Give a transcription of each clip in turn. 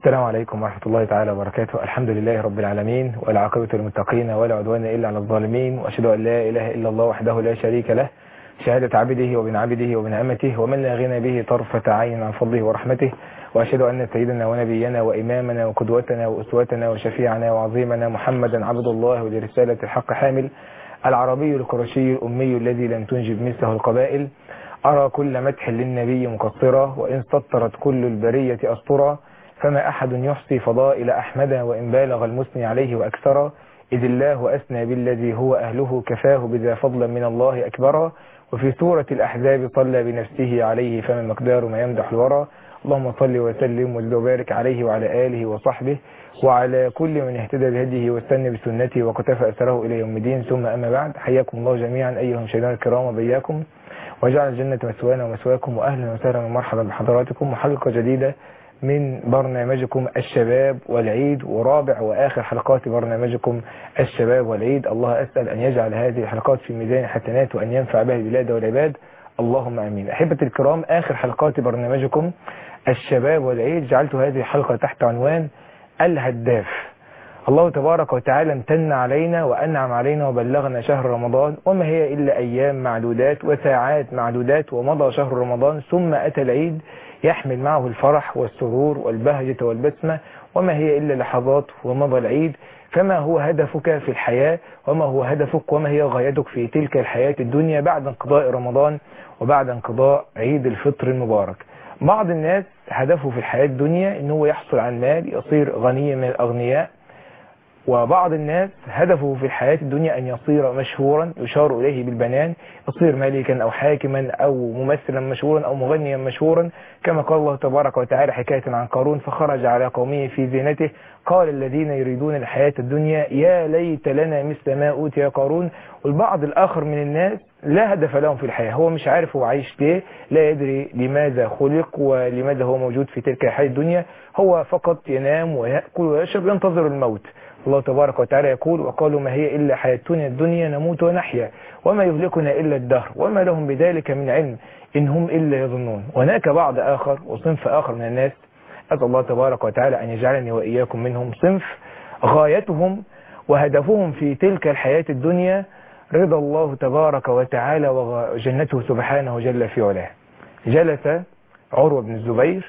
السلام عليكم ورحمة الله تعالى وبركاته الحمد لله رب العالمين والعاقبة للمتقين ولا عدوان إلا على الظالمين وأشهد أن لا إله إلا الله وحده لا شريك له شهادة عبده وبن عبده وبن أمته ومن لا غنى به طرفة عين عن فضله ورحمته وأشهد أن سيدنا ونبينا وإمامنا وقدوتنا وأسوتنا وشفيعنا وعظيمنا محمدا عبد الله ولرسالة الحق حامل العربي القرشي الأمي الذي لم تنجب مثله القبائل أرى كل مدح للنبي مقصرا وإن سطرت كل البرية أسطرا فما أحد يحصي فضائل أحمد وإن بالغ المثني عليه وأكثرا إذ الله أثنى بالذي هو أهله كفاه بذا فضلا من الله أكبرا وفي سورة الأحزاب صلى بنفسه عليه فما مقدار ما يمدح الورى اللهم صل وسلم وزد وبارك عليه وعلى آله وصحبه وعلى كل من اهتدى بهديه واستنى بسنته وقتفى أثره إلى يوم الدين ثم أما بعد حياكم الله جميعا أيها المشاهدين الكرام وبياكم وجعل الجنة مسوانا ومسواكم وأهلا وسهلا ومرحبا بحضراتكم وحلقة جديدة من برنامجكم الشباب والعيد ورابع وآخر حلقات برنامجكم الشباب والعيد الله أسأل أن يجعل هذه الحلقات في ميزان حسنات وأن ينفع بها البلاد والعباد اللهم أمين أحبة الكرام آخر حلقات برنامجكم الشباب والعيد جعلت هذه الحلقة تحت عنوان الهداف الله تبارك وتعالى امتن علينا وأنعم علينا وبلغنا شهر رمضان وما هي إلا أيام معدودات وساعات معدودات ومضى شهر رمضان ثم أتى العيد يحمل معه الفرح والسرور والبهجة والبسمة وما هي إلا لحظات ومضى العيد فما هو هدفك في الحياة وما هو هدفك وما هي غايتك في تلك الحياة الدنيا بعد انقضاء رمضان وبعد انقضاء عيد الفطر المبارك بعض الناس هدفه في الحياة الدنيا أنه يحصل على المال يصير غنيا من الأغنياء وبعض الناس هدفه في الحياة الدنيا أن يصير مشهورا يشار إليه بالبنان يصير ملكا أو حاكما أو ممثلا مشهورا أو مغنيا مشهورا كما قال الله تبارك وتعالى حكاية عن قارون فخرج على قومه في زينته قال الذين يريدون الحياة الدنيا يا ليت لنا مثل ما أوتي قارون والبعض الآخر من الناس لا هدف لهم في الحياة هو مش عارف هو عايش ليه لا يدري لماذا خلق ولماذا هو موجود في تلك الحياة الدنيا هو فقط ينام ويأكل ويشرب ينتظر الموت الله تبارك وتعالى يقول وقالوا ما هي إلا حياتنا الدنيا نموت ونحيا وما يهلكنا إلا الدهر وما لهم بذلك من علم إن هم إلا يظنون هناك بعض آخر وصنف آخر من الناس أسأل الله تبارك وتعالى أن يجعلني وإياكم منهم صنف غايتهم وهدفهم في تلك الحياة الدنيا رضا الله تبارك وتعالى وجنته سبحانه جل في علاه جلس عروة بن الزبير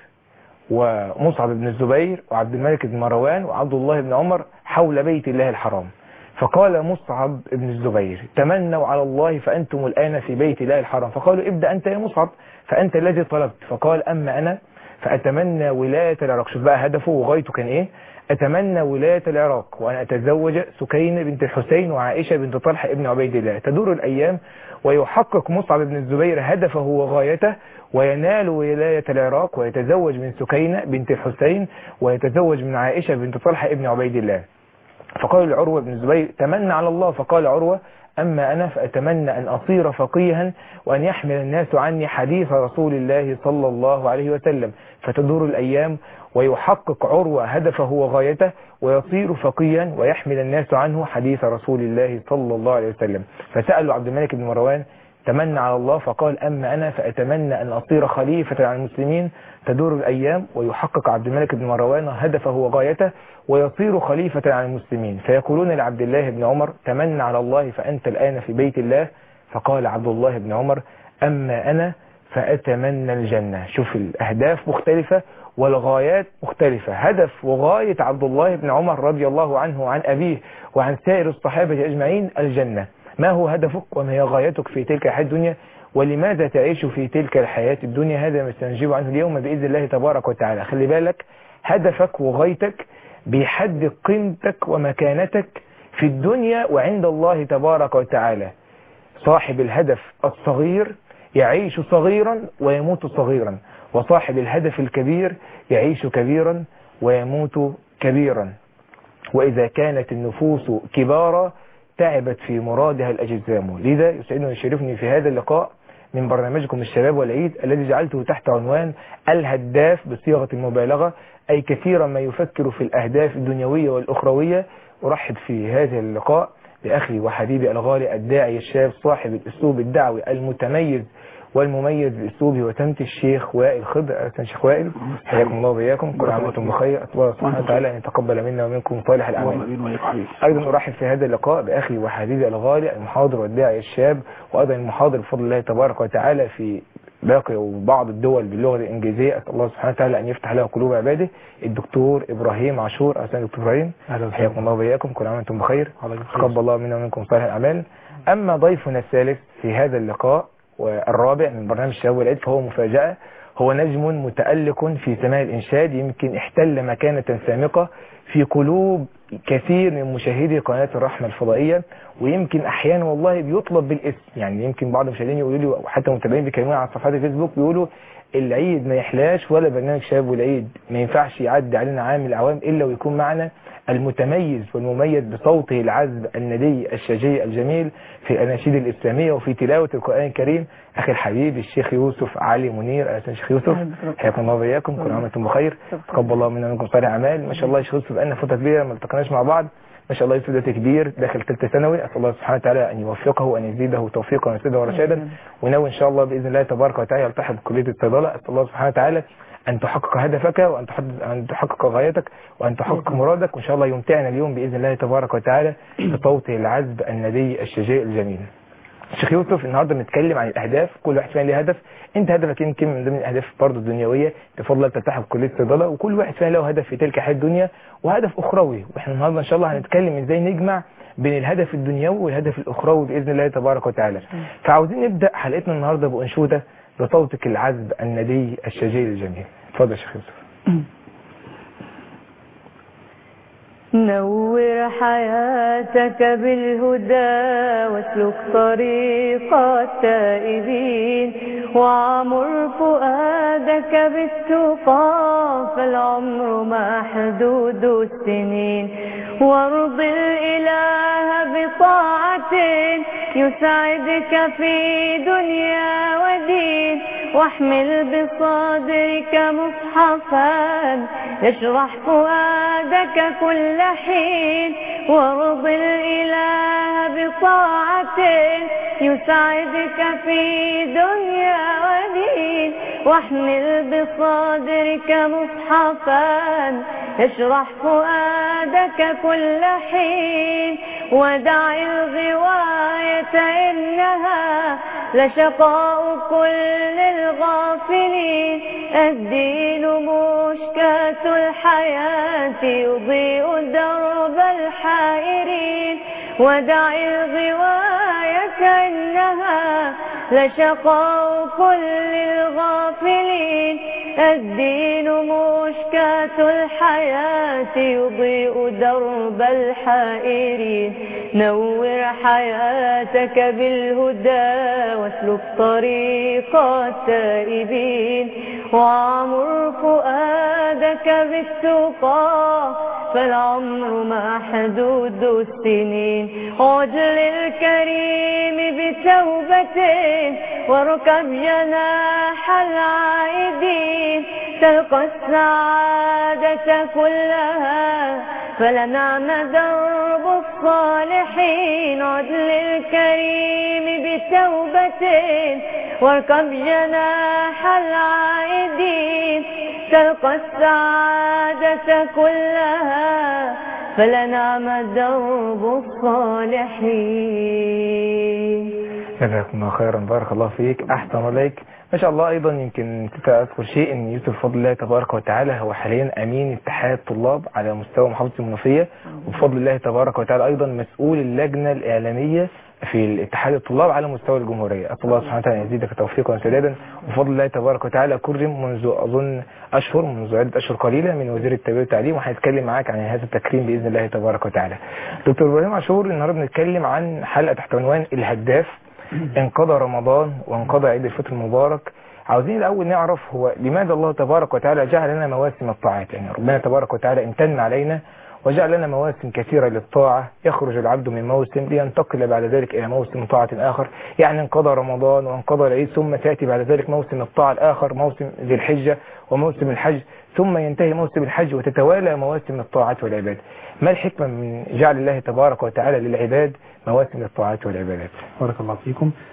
ومصعب بن الزبير وعبد الملك بن مروان وعبد الله بن عمر حول بيت الله الحرام فقال مصعب بن الزبير تمنوا على الله فأنتم الآن في بيت الله الحرام فقالوا ابدأ أنت يا مصعب فأنت الذي طلبت فقال أما أنا فأتمنى ولاية العراق شوف بقى هدفه وغايته كان إيه أتمنى ولاية العراق وأن أتزوج سكين بنت الحسين وعائشة بنت طلحة ابن عبيد الله تدور الأيام ويحقق مصعب بن الزبير هدفه وغايته وينال ولاية العراق ويتزوج من سكينة بنت الحسين ويتزوج من عائشة بنت طلحة ابن عبيد الله فقال لعروة بن الزبير تمنى على الله فقال عروة أما أنا فأتمنى أن أصير فقيها وأن يحمل الناس عني حديث رسول الله صلى الله عليه وسلم فتدور الأيام ويحقق عروة هدفه وغايته ويصير فقيا ويحمل الناس عنه حديث رسول الله صلى الله عليه وسلم فسألوا عبد الملك بن مروان تمنى على الله فقال أما أنا فأتمنى أن أصير خليفة على المسلمين تدور الأيام ويحقق عبد الملك بن مروان هدفه وغايته ويصير خليفة على المسلمين فيقولون لعبد الله بن عمر تمنى على الله فأنت الآن في بيت الله فقال عبد الله بن عمر أما أنا فأتمنى الجنة شوف الأهداف مختلفة والغايات مختلفة هدف وغاية عبد الله بن عمر رضي الله عنه وعن أبيه وعن سائر الصحابة أجمعين الجنة ما هو هدفك وما هي غايتك في تلك الحياة الدنيا ولماذا تعيش في تلك الحياة الدنيا هذا ما سنجيب عنه اليوم بإذن الله تبارك وتعالى خلي بالك هدفك وغايتك بيحدد قيمتك ومكانتك في الدنيا وعند الله تبارك وتعالى صاحب الهدف الصغير يعيش صغيرا ويموت صغيرا وصاحب الهدف الكبير يعيش كبيرا ويموت كبيرا وإذا كانت النفوس كبارا تعبت في مرادها الأجزام لذا يسعدني ويشرفني في هذا اللقاء من برنامجكم الشباب والعيد الذي جعلته تحت عنوان الهداف بصيغة المبالغة أي كثيرا ما يفكر في الأهداف الدنيوية والأخروية أرحب في هذا اللقاء بأخي وحبيبي الغالي الداعي الشاب صاحب الأسلوب الدعوي المتميز والمميز باسلوبه وتمت الشيخ وائل خضر اهلا شيخ وائل حياكم الله وبياكم كل عام وانتم بخير اسال الله سبحانه وتعالى ان يتقبل منا ومنكم صالح الاعمال ايضا ارحب في هذا اللقاء باخي وحبيبي الغالي المحاضر والداعي الشاب وايضا المحاضر بفضل الله تبارك وتعالى في باقي وبعض الدول باللغه الانجليزيه اسال الله سبحانه وتعالى ان يفتح له قلوب عباده الدكتور ابراهيم عاشور اهلا دكتور ابراهيم اهلا حياكم الله وبياكم كل عام وانتم بخير الله يجزاك تقبل الله منا ومنكم صالح الاعمال اما ضيفنا الثالث في هذا اللقاء والرابع من برنامج الشباب والعيد فهو مفاجاه هو نجم متألق في سماع الإنشاد يمكن احتل مكانة سامقة في قلوب كثير من مشاهدي قناة الرحمة الفضائية ويمكن أحيانا والله بيطلب بالاسم يعني يمكن بعض المشاهدين يقولوا لي وحتى متابعين بيكلموني على صفحات الفيسبوك بيقولوا العيد ما يحلاش ولا برنامج شباب والعيد ما ينفعش يعدي علينا عام من الأعوام إلا ويكون معنا المتميز والمميز بصوته العذب الندي الشجي الجميل في الأناشيد الإسلامية وفي تلاوة القرآن الكريم أخي الحبيب الشيخ يوسف علي منير أهلا شيخ يوسف حياكم الله وإياكم كل عام وأنتم بخير تقبل الله منا ومنكم صالح أعمال ما شاء الله يا شيخ يوسف بقالنا فترة كبيرة ما التقيناش مع بعض ما شاء الله يوسف ده كبير داخل ثالثه ثانوي اسال الله سبحانه وتعالى ان يوفقه وان يزيده توفيقا ويسدده ورشادا وناوي ان شاء الله باذن الله تبارك وتعالى يلتحق بكليه الصيدله اسال الله سبحانه وتعالى أن تحقق هدفك وأن تحقق, أن تحقق غايتك وأن تحقق مرادك وإن شاء الله يمتعنا اليوم بإذن الله تبارك وتعالى بصوته العذب الندي الشجاع الجميل شيخ يوسف النهارده بنتكلم عن الاهداف كل واحد فينا ليه هدف انت هدفك يمكن من ضمن الاهداف برضه الدنيويه بفضل الله تلتحق بكليه الصيدله وكل واحد فينا له هدف في تلك الحياه الدنيا وهدف اخروي واحنا النهارده ان شاء الله هنتكلم ازاي نجمع بين الهدف الدنيوي والهدف الاخروي باذن الله تبارك وتعالى فعاوزين نبدا حلقتنا النهارده بانشوده بصوتك العذب الندي الشجاع الجميل اتفضل يا شيخ يوسف نور حياتك بالهدى واسلك طريق التائبين وعمر فؤادك بالتقى فالعمر محدود السنين وارض الإله بطاعة يسعدك في دنيا ودين واحمل بصدرك مصحفا يشرح فؤادك كل حين وارض الإله بطاعة يسعدك في دنيا ودين واحمل بصدرك مصحفا يشرح فؤادك كل حين ودع الغواية إنها لشقاء كل الغافلين الدين مشكاة الحياة يضيء درب الحائرين ودع الغواية إنها لشقاء كل الغافلين الدين مشكاة الحياة يضيء درب الحائرين نور حياتك بالهدى واسلك طريق التائبين وعمر فؤادك بالتقى فالعمر محدود السنين عجل الكريم بتوبة واركب جناح العائدين تلقى السعادة كلها فلنعم درب الصالحين عدل الكريم بتوبة واركب جناح العائدين تلقى السعادة كلها فلنعم درب الصالحين جزاكم الله خيرا بارك الله فيك احسن عليك ما شاء الله ايضا يمكن اذكر شيء ان يوسف بفضل الله تبارك وتعالى هو حاليا امين اتحاد الطلاب على مستوى محافظه المنوفيه وبفضل الله تبارك وتعالى ايضا مسؤول اللجنه الاعلاميه في اتحاد الطلاب على مستوى الجمهوريه اسال الله سبحانه وتعالى ان يزيدك توفيقا وسدادا وبفضل الله تبارك وتعالى كرم منذ اظن اشهر منذ عده اشهر قليله من وزير التربيه والتعليم وهنتكلم معاك عن هذا التكريم باذن الله تبارك وتعالى دكتور ابراهيم عاشور النهارده بنتكلم عن حلقه تحت عنوان الهداف انقضى رمضان وانقضى عيد الفطر المبارك عاوزين الاول نعرف هو لماذا الله تبارك وتعالى جعل لنا مواسم الطاعات يعني ربنا تبارك وتعالى امتن علينا وجعل لنا مواسم كثيرة للطاعة يخرج العبد من موسم لينتقل بعد ذلك إلى موسم طاعة آخر يعني انقضى رمضان وانقضى العيد ثم تأتي بعد ذلك موسم الطاعة الآخر موسم ذي الحجة وموسم الحج ثم ينتهي موسم الحج وتتوالى مواسم الطاعات والعباد ما الحكمة من جعل الله تبارك وتعالى للعباد مواسم الطاعات والعبادات بارك الله فيكم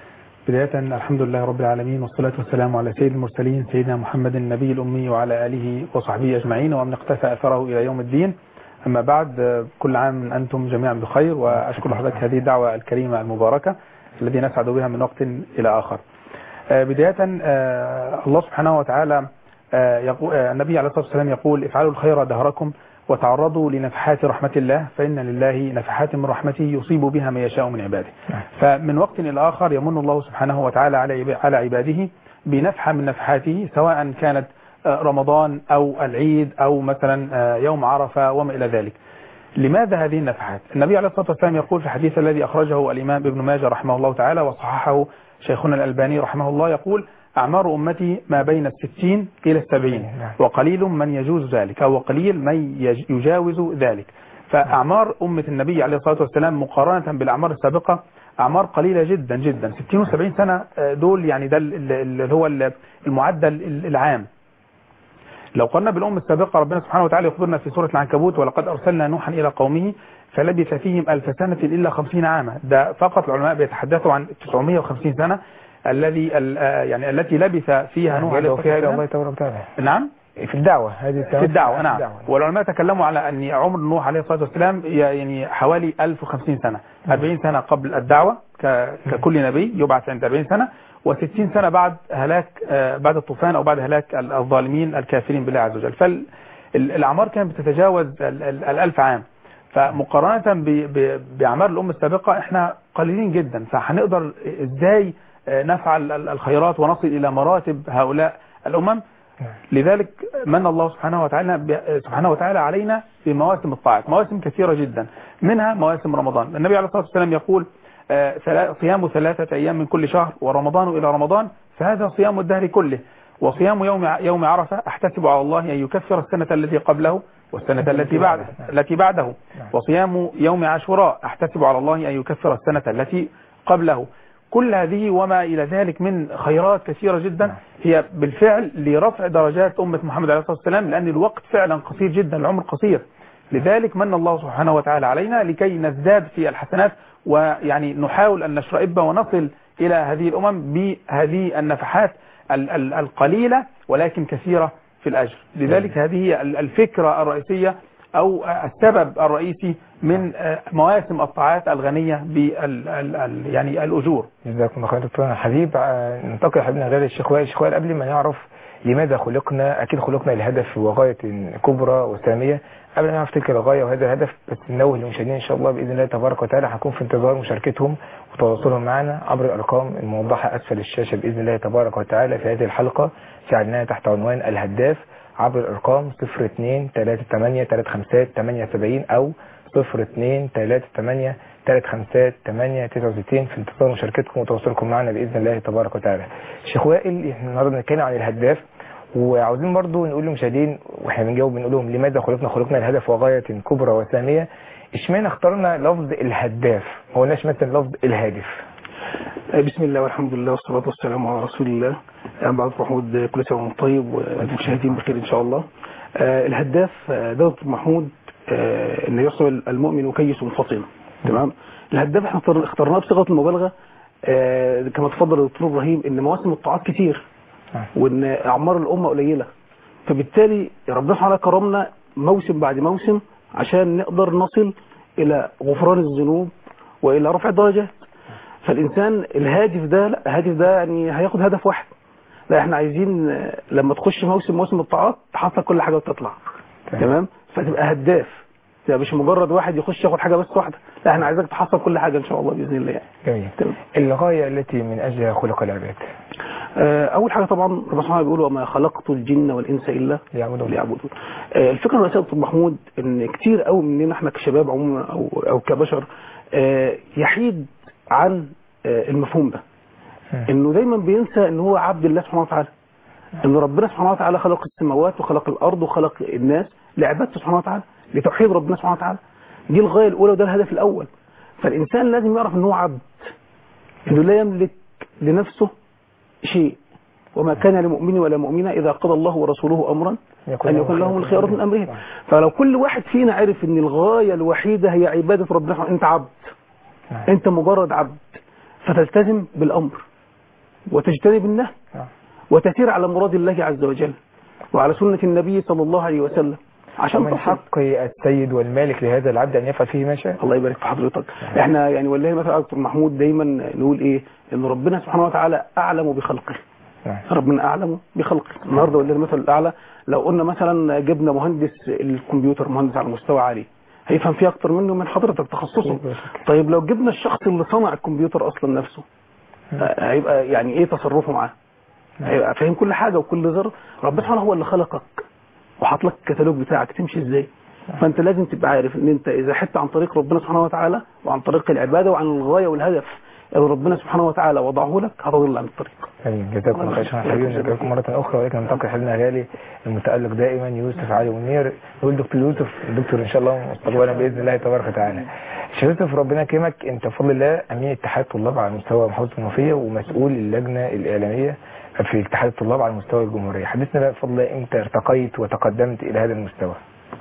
بداية الحمد لله رب العالمين والصلاة والسلام على سيد المرسلين سيدنا محمد النبي الأمي وعلى آله وصحبه أجمعين ومن اقتفى أثره إلى يوم الدين أما بعد آه، كل عام أنتم جميعا بخير وأشكر حضرتك هذه الدعوة الكريمة المباركة الذي نسعد بها من وقت إلى آخر آه، بداية آه، الله سبحانه وتعالى آه، يقول آه، النبي عليه الصلاة والسلام يقول افعلوا الخير دهركم وتعرضوا لنفحات رحمة الله فإن لله نفحات من رحمته يصيب بها من يشاء من عباده نعم. فمن وقت إلى آخر يمن الله سبحانه وتعالى على عب- على عباده بنفحة من نفحاته سواء كانت آه، رمضان أو العيد أو مثلا آه، يوم عرفة وما إلى ذلك لماذا هذه النفحات النبي عليه الصلاة والسلام يقول في الحديث الذي أخرجه الإمام ابن ماجه رحمه الله تعالى وصححه شيخنا الألباني رحمه الله يقول أعمار أمتي ما بين الستين إلى السبعين نعم. وقليل من يجوز ذلك أو قليل من يج- يجاوز ذلك فأعمار أمة النبي عليه الصلاة والسلام مقارنة بالأعمار السابقة أعمار قليلة جدا جدا 60 و70 سنة آه، دول يعني ده ال- ال- اللي هو ال- المعدل ال- العام لو قلنا بالأمة السابقة ربنا سبحانه وتعالى يخبرنا في سورة العنكبوت ولقد أرسلنا نوحا إلى قومه فلبث فيهم ألف سنة إلا خمسين عاما ده فقط العلماء بيتحدثوا عن 950 سنة الذي ال- آه، يعني التي لبث فيها نوح عليه يدعو الصلاة فيها إلى والسلام. الله تبارك وتعالى نعم في الدعوة هذه في الدعوة نعم والعلماء تكلموا على أن عمر نوح عليه الصلاة والسلام ي- يعني حوالي 1050 سنة 40 سنة قبل الدعوة ك- ككل نبي يبعث عند 40 سنة و60 سنة بعد هلاك آه، بعد الطوفان أو بعد هلاك ال- الظالمين الكافرين بالله عز وجل فالأعمار كانت بتتجاوز ال- ال- الألف عام فمقارنة ب- ب- بأعمار الأمة السابقة احنا قليلين جدا فهنقدر ازاي آه، نفعل ال- الخيرات ونصل إلى مراتب هؤلاء الأمم لذلك من الله سبحانه وتعالى ب- سبحانه وتعالى علينا بمواسم الطاعات مواسم كثيرة جدا منها مواسم رمضان النبي عليه الصلاة والسلام يقول آه، ثلا- صيام ثلاثة أيام من كل شهر ورمضان إلى رمضان فهذا صيام الدهر كله وصيام يوم ع- يوم عرفة أحتسب على الله أن يكفر السنة التي قبله والسنة التي بعده التي بعده وصيام يوم عاشوراء أحتسب على الله أن يكفر السنة التي قبله كل هذه وما إلى ذلك من خيرات كثيرة جدا هي بالفعل لرفع درجات أمة محمد عليه الصلاة والسلام لأن الوقت فعلا قصير جدا العمر قصير لذلك من الله سبحانه وتعالى علينا لكي نزداد في الحسنات ويعني نحاول أن نشرئب ونصل إلى هذه الأمم بهذه النفحات ال- ال- القليلة ولكن كثيرة في الأجر لذلك هذه هي ال- الفكرة الرئيسية أو السبب الرئيسي من مواسم الطاعات الغنية بال ال- ال- يعني الأجور جزاكم الله خير دكتور حبيب آه، ننتقل حبيبنا غير الشيخ وائل الشيخ وائل قبل ما نعرف لماذا خلقنا اكيد خلقنا لهدف وغايه كبرى وساميه قبل ما نعرف تلك الغايه وهذا الهدف بس ننوه للمشاهدين ان شاء الله باذن الله تبارك وتعالى هنكون في انتظار مشاركتهم وتواصلهم معنا عبر الارقام الموضحه اسفل الشاشه باذن الله تبارك وتعالى في هذه الحلقه جعلناها تحت عنوان الهداف عبر الارقام 02 38 35 78 او 02 38 35 8 69 في انتظار مشاركتكم وتواصلكم معنا باذن الله تبارك وتعالى. شيخ وائل احنا النهارده بنتكلم عن الهداف وعاوزين برضو نقول للمشاهدين واحنا بنجاوب بنقول لهم لماذا خلقنا خلقنا الهدف وغايه كبرى وثانيه اشمعنى اخترنا لفظ الهداف ما قلناش مثلا لفظ الهادف بسم الله والحمد لله والصلاة والسلام على رسول الله أنا بعد محمود كل سنة وانتم طيب والمشاهدين بخير إن شاء الله آه، الهداف آه، ده دكتور محمود آه، أن يحسب المؤمن كيس فطن تمام الهداف احنا اختار- اخترناه بصيغة المبالغة آه، كما تفضل الدكتور إبراهيم أن مواسم الطاعات كتير نعم. وأن أعمار الأمة قليلة فبالتالي ربنا سبحانه كرمنا موسم بعد موسم عشان نقدر نصل إلى غفران الذنوب وإلى رفع الدرجات فالإنسان الهادف ده لا الهادف ده يعني هياخد هدف واحد لا احنا عايزين آه، لما تخش موسم موسم الطاعات تحصل كل حاجة وتطلع تمام. تمام فتبقى هداف تبقى مش مجرد واحد يخش ياخد حاجة بس واحدة لا احنا عايزك تحصل كل حاجة ان شاء الله بإذن الله يعني جميل تمام. الغايه التي من اجلها خلق العباد آه، اول حاجة طبعا ربنا سبحانه بيقول وما خلقت الجن والانس الا ليعبدون ليعبدون آه، الفكره الرئيسيه يا دكتور محمود ان كتير قوي مننا احنا كشباب عموما او او كبشر آه، يحيد عن آه، المفهوم ده مم. انه دايما بينسى ان هو عبد الله سبحانه وتعالى ان ربنا سبحانه وتعالى خلق السماوات وخلق الارض وخلق الناس لعبادته سبحانه وتعالى لتوحيد ربنا سبحانه وتعالى دي الغايه الاولى وده الهدف الاول فالانسان لازم يعرف ان هو عبد انه لا يملك لنفسه شيء وما كان لمؤمن ولا مؤمنة إذا قضى الله ورسوله أمرا أن يكون لهم الخيار من أمرهم فلو كل واحد فينا عرف أن الغاية الوحيدة هي عبادة ربنا سبحانه- أنت عبد نعم. أنت مجرد عبد فتلتزم بالأمر وتجتنب النهي نعم. وتسير على مراد الله عز وجل وعلى سنة النبي صلى الله عليه وسلم عشان ومن تصل حق السيد والمالك لهذا العبد أن يفعل فيه ما شاء الله يبارك في حضرتك احنا يعني والله مثلا دكتور محمود دايما نقول ايه ان ربنا سبحانه وتعالى اعلم بخلقه نعم. ربنا اعلم بخلقه النهارده والله المثل الاعلى لو قلنا مثلا جبنا مهندس الكمبيوتر مهندس على مستوى عالي هيفهم فيه اكتر منه من حضرتك تخصصه طيب لو جبنا الشخص اللي صنع الكمبيوتر اصلا نفسه آه، هيبقى يعني ايه تصرفه معاه هيبقى فاهم كل حاجه وكل ذره ربنا سبحانه هو اللي خلقك وحاط لك الكتالوج بتاعك تمشي ازاي فانت لازم تبقى عارف ان انت اذا حدت عن طريق ربنا سبحانه وتعالى وعن طريق العباده وعن الغايه والهدف اللي ربنا سبحانه وتعالى وضعه لك هتضل عن الطريق امين جزاكم الله خير شكرا حبيبي نلقاكم مرة أخرى ولكن نلتقي حبيبنا غالي المتألق دائما يوسف علي منير نقول دكتور يوسف دكتور إن شاء الله مستقبلا بإذن الله تبارك وتعالى شيخ يوسف ربنا يكرمك أنت بفضل الله أمين اتحاد طلاب على مستوى محافظة المنوفية ومسؤول اللجنة الإعلامية في اتحاد الطلاب على مستوى الجمهورية حدثنا بقى بفضل الله أنت ارتقيت وتقدمت إلى هذا المستوى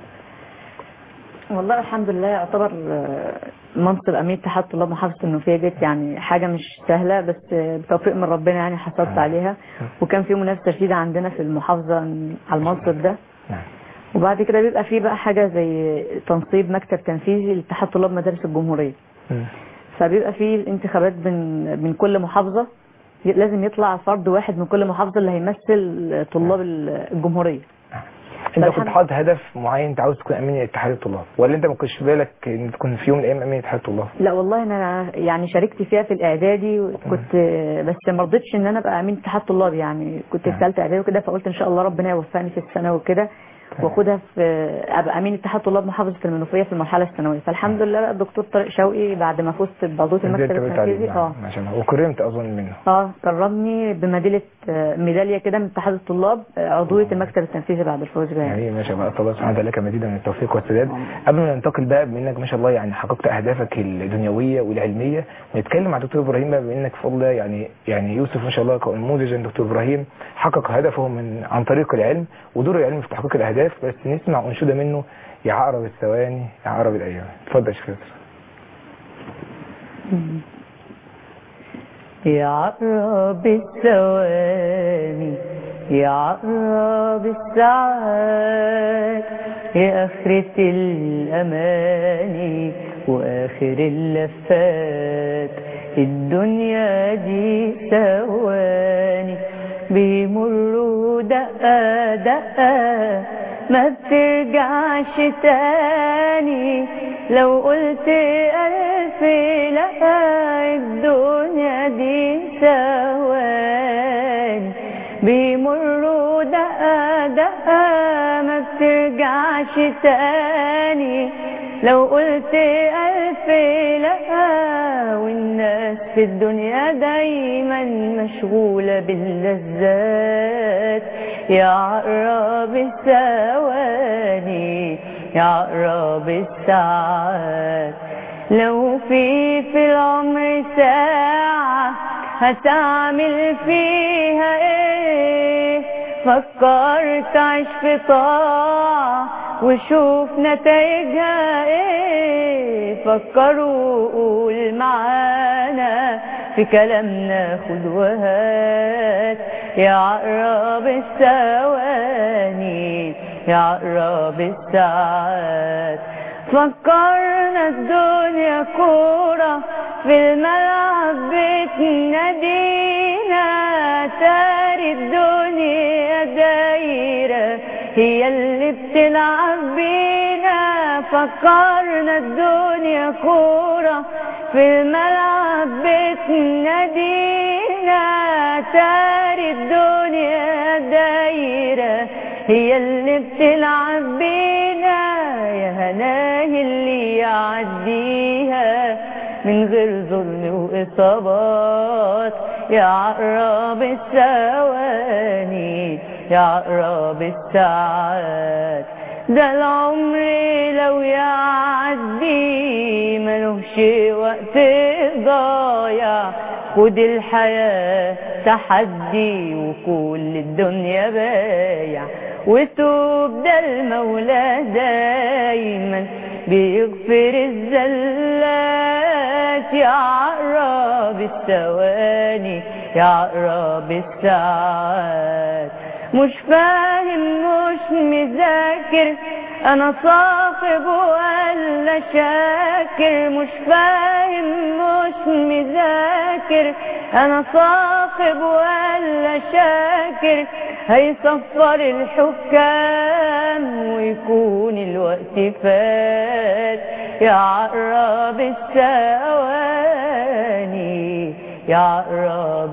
والله الحمد لله يعتبر آه، منصب امين اتحاد طلاب محافظه المنوفيه ديت يعني حاجه مش سهله بس آه، بتوفيق من ربنا يعني حصلت عليها وكان في منافسه شديده عندنا في المحافظه على المنصب ده نعم وبعد كده بيبقى في بقى حاجه زي تنصيب مكتب تنفيذي لاتحاد طلاب مدارس الجمهوريه مم. فبيبقى في الانتخابات من من كل محافظه لازم يطلع فرد واحد من كل محافظه اللي هيمثل طلاب الجمهوريه انت فالحمد- كنت حاطط هدف معين انت عاوز تكون امين اتحاد الطلاب ولا انت ما كنتش في بالك ان تكون في يوم من الايام امين اتحاد الطلاب لا والله انا يعني شاركت فيها في الاعدادي وكنت بس ما رضيتش ان انا ابقى امين اتحاد طلاب يعني كنت في ثالثه اعدادي وكده فقلت ان شاء الله ربنا يوفقني في الثانوي وكده واخدها في ابقى امين اتحاد طلاب محافظه المنوفيه في المرحله الثانويه فالحمد لله بقى الدكتور طارق شوقي بعد ما فزت بعضويه المكتب نزلت بيت عليه التنفيذي اه نعم ما شاء الله وكرمت اظن منه اه كرمني بميداليه آه، ميداليه كده من اتحاد الطلاب آه، عضويه المكتب التنفيذي بعد الفوز بها يعني. يعني ما شاء الله أسأل الله سبحانه وتعالى لك مزيدا من التوفيق والسداد قبل ما ننتقل بقى بما انك ما شاء الله يعني حققت اهدافك الدنيويه والعلميه ونتكلم مع دكتور ابراهيم بقى بما انك فضل الله يعني يعني يوسف ما شاء الله كنموذج دكتور ابراهيم حقق هدفه من عن طريق العلم ودور العلم في تحقيق الاهداف بس نسمع انشوده منه يا عقرب الثواني يا عقرب الايام اتفضل يا شيخ يوسف. يا عقرب الثواني يا عقرب الساعات يا آخرة الأماني وآخر اللفات الدنيا دي ثواني بيمروا دقة دقة ما بترجعش تاني لو قلت ألف لا الدنيا دي ثواني بيمروا دقة دقة ما بترجعش تاني لو قلت ألف لا والناس في الدنيا دايما مشغولة باللذات يا عقرب الثواني يا عقرب الساعات لو في في العمر ساعة هتعمل فيها ايه فكرت عيش في طاعة وشوف نتائجها ايه فكروا قول معانا في كلامنا خد وهات يا عقرب الثواني يا عقرب الساعات فكرنا الدنيا كورة في الملعب بتنادينا تاري الدنيا دايرة هي اللي بتلعب بينا فكرنا الدنيا كورة في الملعب بتنادينا تاري الدنيا دايرة هي اللي بتلعب بينا يا هناه اللي يعديها من غير ظلم وإصابات يا عقرب الثواني يا عقرب الساعات ده العمر لو يعدي ملوش وقت ضايع خد الحياة تحدي وكل الدنيا بايع وتوب ده المولى دايما بيغفر الزلات يا عقرب الثواني يا عقرب الساعات مش فاهم مش مذاكر انا صاحب ولا شاكر مش فاهم مش مذاكر انا صاحب ولا شاكر هيصفر الحكام ويكون الوقت فات يا عقرب الثواني يا عقرب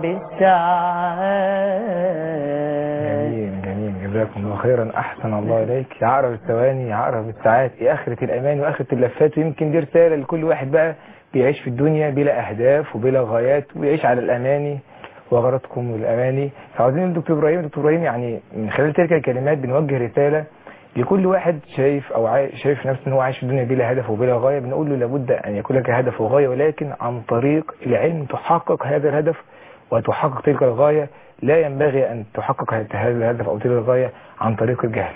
الساعات جميل جميل جزاكم الله خيرا احسن الله اليك يا عقرب الثواني يا عقرب الساعات يا اخره الامان واخره اللفات ويمكن دي رساله لكل واحد بقى بيعيش في الدنيا بلا اهداف وبلا غايات ويعيش على الاماني وغرضكم الاماني فعاوزين الدكتور ابراهيم دكتور ابراهيم يعني من خلال تلك الكلمات بنوجه رساله لكل واحد شايف او عاي... شايف نفسه ان هو عايش في الدنيا بلا هدف وبلا غايه بنقول له لابد ان يكون لك هدف وغايه ولكن عن طريق العلم تحقق هذا الهدف وتحقق تلك الغايه لا ينبغي ان تحقق هذا الهدف او تلك الغايه عن طريق الجهل